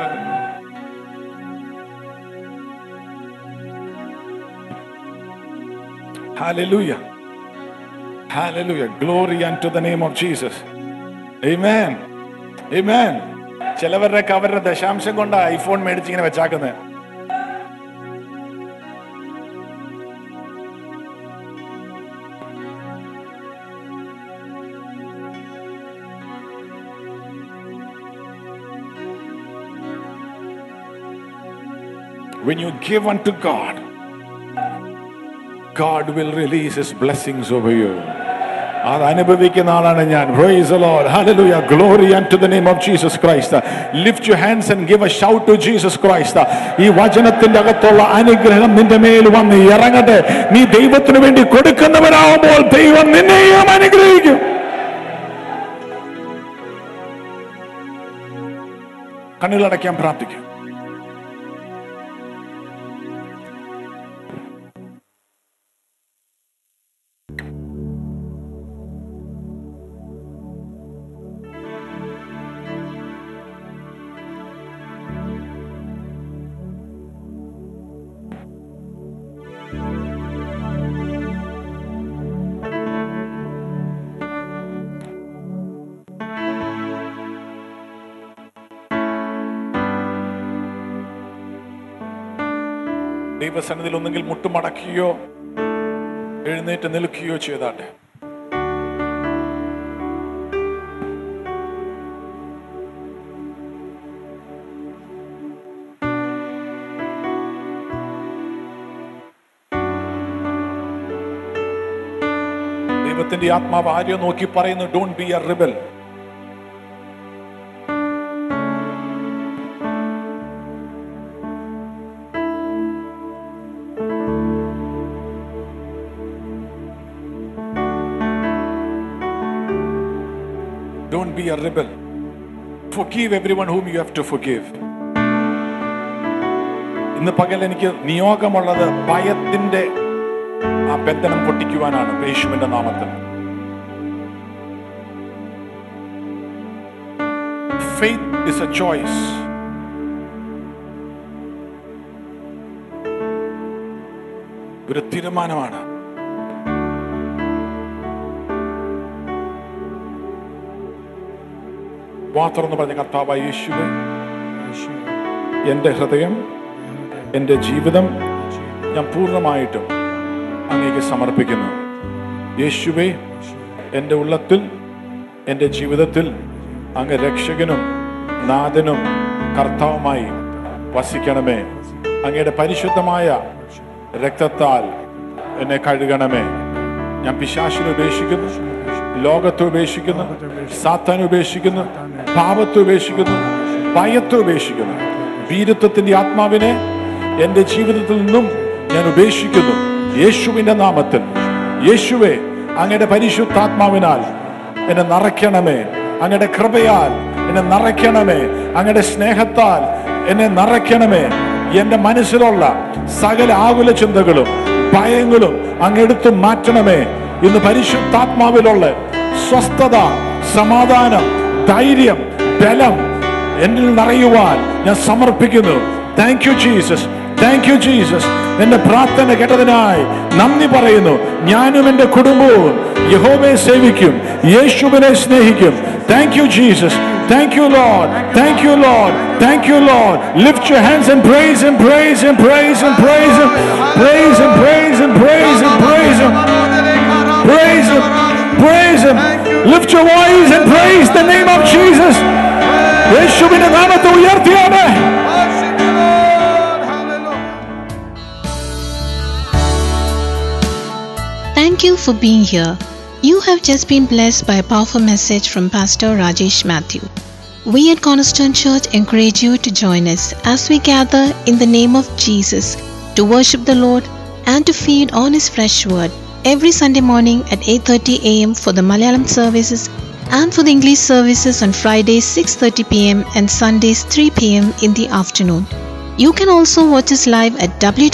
Hallelujah. Hallelujah. Glory unto the name of Jesus. Amen. Amen. ചിലവരുടെ അവരുടെ ദശാംശം കൊണ്ട് iPhone മേടിച്ച് ഇങ്ങനെ വെച്ചാക്കുന്നത് When you give unto God, God will release His blessings over you. അത് അനുഭവിക്കുന്ന ആളാണ് ഞാൻ Praise the Lord. Hallelujah. Glory unto the name of Jesus Christ. Lift your hands and give a shout to Jesus Christ. ഈ വചനത്തിന്റെ അകത്തുള്ള അനുഗ്രഹം നിന്റെ മേൽ വന്ന് ഇറങ്ങട്ടെ നീ ദൈവത്തിന് വേണ്ടി കൊടുക്കുന്നവരാകുമ്പോൾ ദൈവം നിന്നെയും അനുഗ്രഹിക്കും കണ്ണുകളടയ്ക്കാൻ പ്രാർത്ഥിക്കും ദൈവസന്നിധിയിൽ ഒന്നെങ്കിൽ മുട്ടുമടക്കുകയോ എഴുന്നേറ്റ് നിൽക്കുകയോ ചെയ്താട്ടെ ദൈവത്തിന്റെ ആത്മാവ് ആരെയോ നോക്കി പറയുന്നു don't be a rebel Don't be a rebel. Forgive everyone whom you have to forgive. ഇന്ന് പകൽ എനിക്ക് നിയോഗമുള്ളത് ഭയത്തിന്റെ ആ ബന്ധനം പൊട്ടിക്കുവാനാണ് യേശുവിന്റെ നാമത്തിൽ ഫെയ്ത്ത് ഇസ് എ ചോയ്സ് ഒരു തീരുമാനമാണ് വാ തുറന്ന് പറഞ്ഞ കർത്താവായ യേശുവെ എൻ്റെ ഹൃദയം എൻ്റെ ജീവിതം ഞാൻ പൂർണ്ണമായിട്ടും അങ്ങേക്ക് സമർപ്പിക്കുന്നു യേശുവെ എൻ്റെ ഉള്ളത്തിൽ എൻ്റെ ജീവിതത്തിൽ അങ്ങ് രക്ഷകനും നാഥനും കർത്താവുമായി വസിക്കണമേ അങ്ങയുടെ പരിശുദ്ധമായ രക്തത്താൽ എന്നെ കഴുകണമേ ഞാൻ പിശാശിനെ ഉപേക്ഷിക്കുന്നു ലോകത്തെ ഉപേക്ഷിക്കുന്നു സാത്താൻ ഉപേക്ഷിക്കുന്നു പാപത്തെ ഉപേക്ഷിക്കുന്നു ഭയത്തെ ഉപേക്ഷിക്കുന്നു വീരത്വത്തിന്റെ ആത്മാവിനെ എന്റെ ജീവിതത്തിൽ നിന്നും ഞാൻ ഉപേക്ഷിക്കുന്നു യേശുവിന്റെ നാമത്തിൽ യേശുവെ അങ്ങയുടെ പരിശുദ്ധാത്മാവിനാൽ എന്നെ നിറയ്ക്കണമേ അങ്ങയുടെ കൃപയാൽ എന്നെ നിറയ്ക്കണമേ അങ്ങയുടെ സ്നേഹത്താൽ എന്നെ നിറയ്ക്കണമേ എന്റെ മനസ്സിലുള്ള സകല ആകുല ചിന്തകളും ഭയങ്ങളും അങ്ങെടുത്ത് മാറ്റണമേ ഇന്ന് പരിശുദ്ധാത്മാവിലുള്ള സ്വസ്ഥത സമാധാനം ധൈര്യം ബലം എന്നിൽ നിറയുവാൻ ഞാൻ സമർപ്പിക്കുന്നു thank you Jesus thank you Jesus എന്റെ പ്രാർത്ഥന കേട്ടതിനായി നന്ദി പറയുന്നു ഞാനും എന്റെ കുടുംബവും യഹോവയെ സേവിക്കും യേശുവിനെ സ്നേഹിക്കും thank you Jesus thank you Lord thank you Lord thank you Lord lift your hands and praise and praise and praise and praise praise and praise and praise and praise Praise Him. Praise Him. Lift your voice and praise the name of Jesus. യേശുവിന്റെ നാമത്തെ ഉയർത്തിയാണ് for being here. You have just been blessed by a powerful message from Pastor Rajesh Matthew. We at Cornerstone Church encourage you to join us as we gather in the name of Jesus to worship the Lord and to feed on his fresh word every Sunday morning at 8:30 a.m. for the Malayalam services and for the English services on Fridays 6:30 p.m. and Sundays 3 p.m. in the afternoon. You can also watch us live at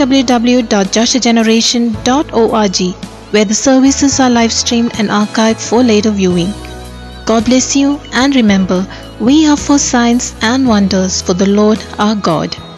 www.joshageneration.org where the services are live streamed and archived for later viewing. God bless you and remember, we are for signs and wonders for the Lord our God.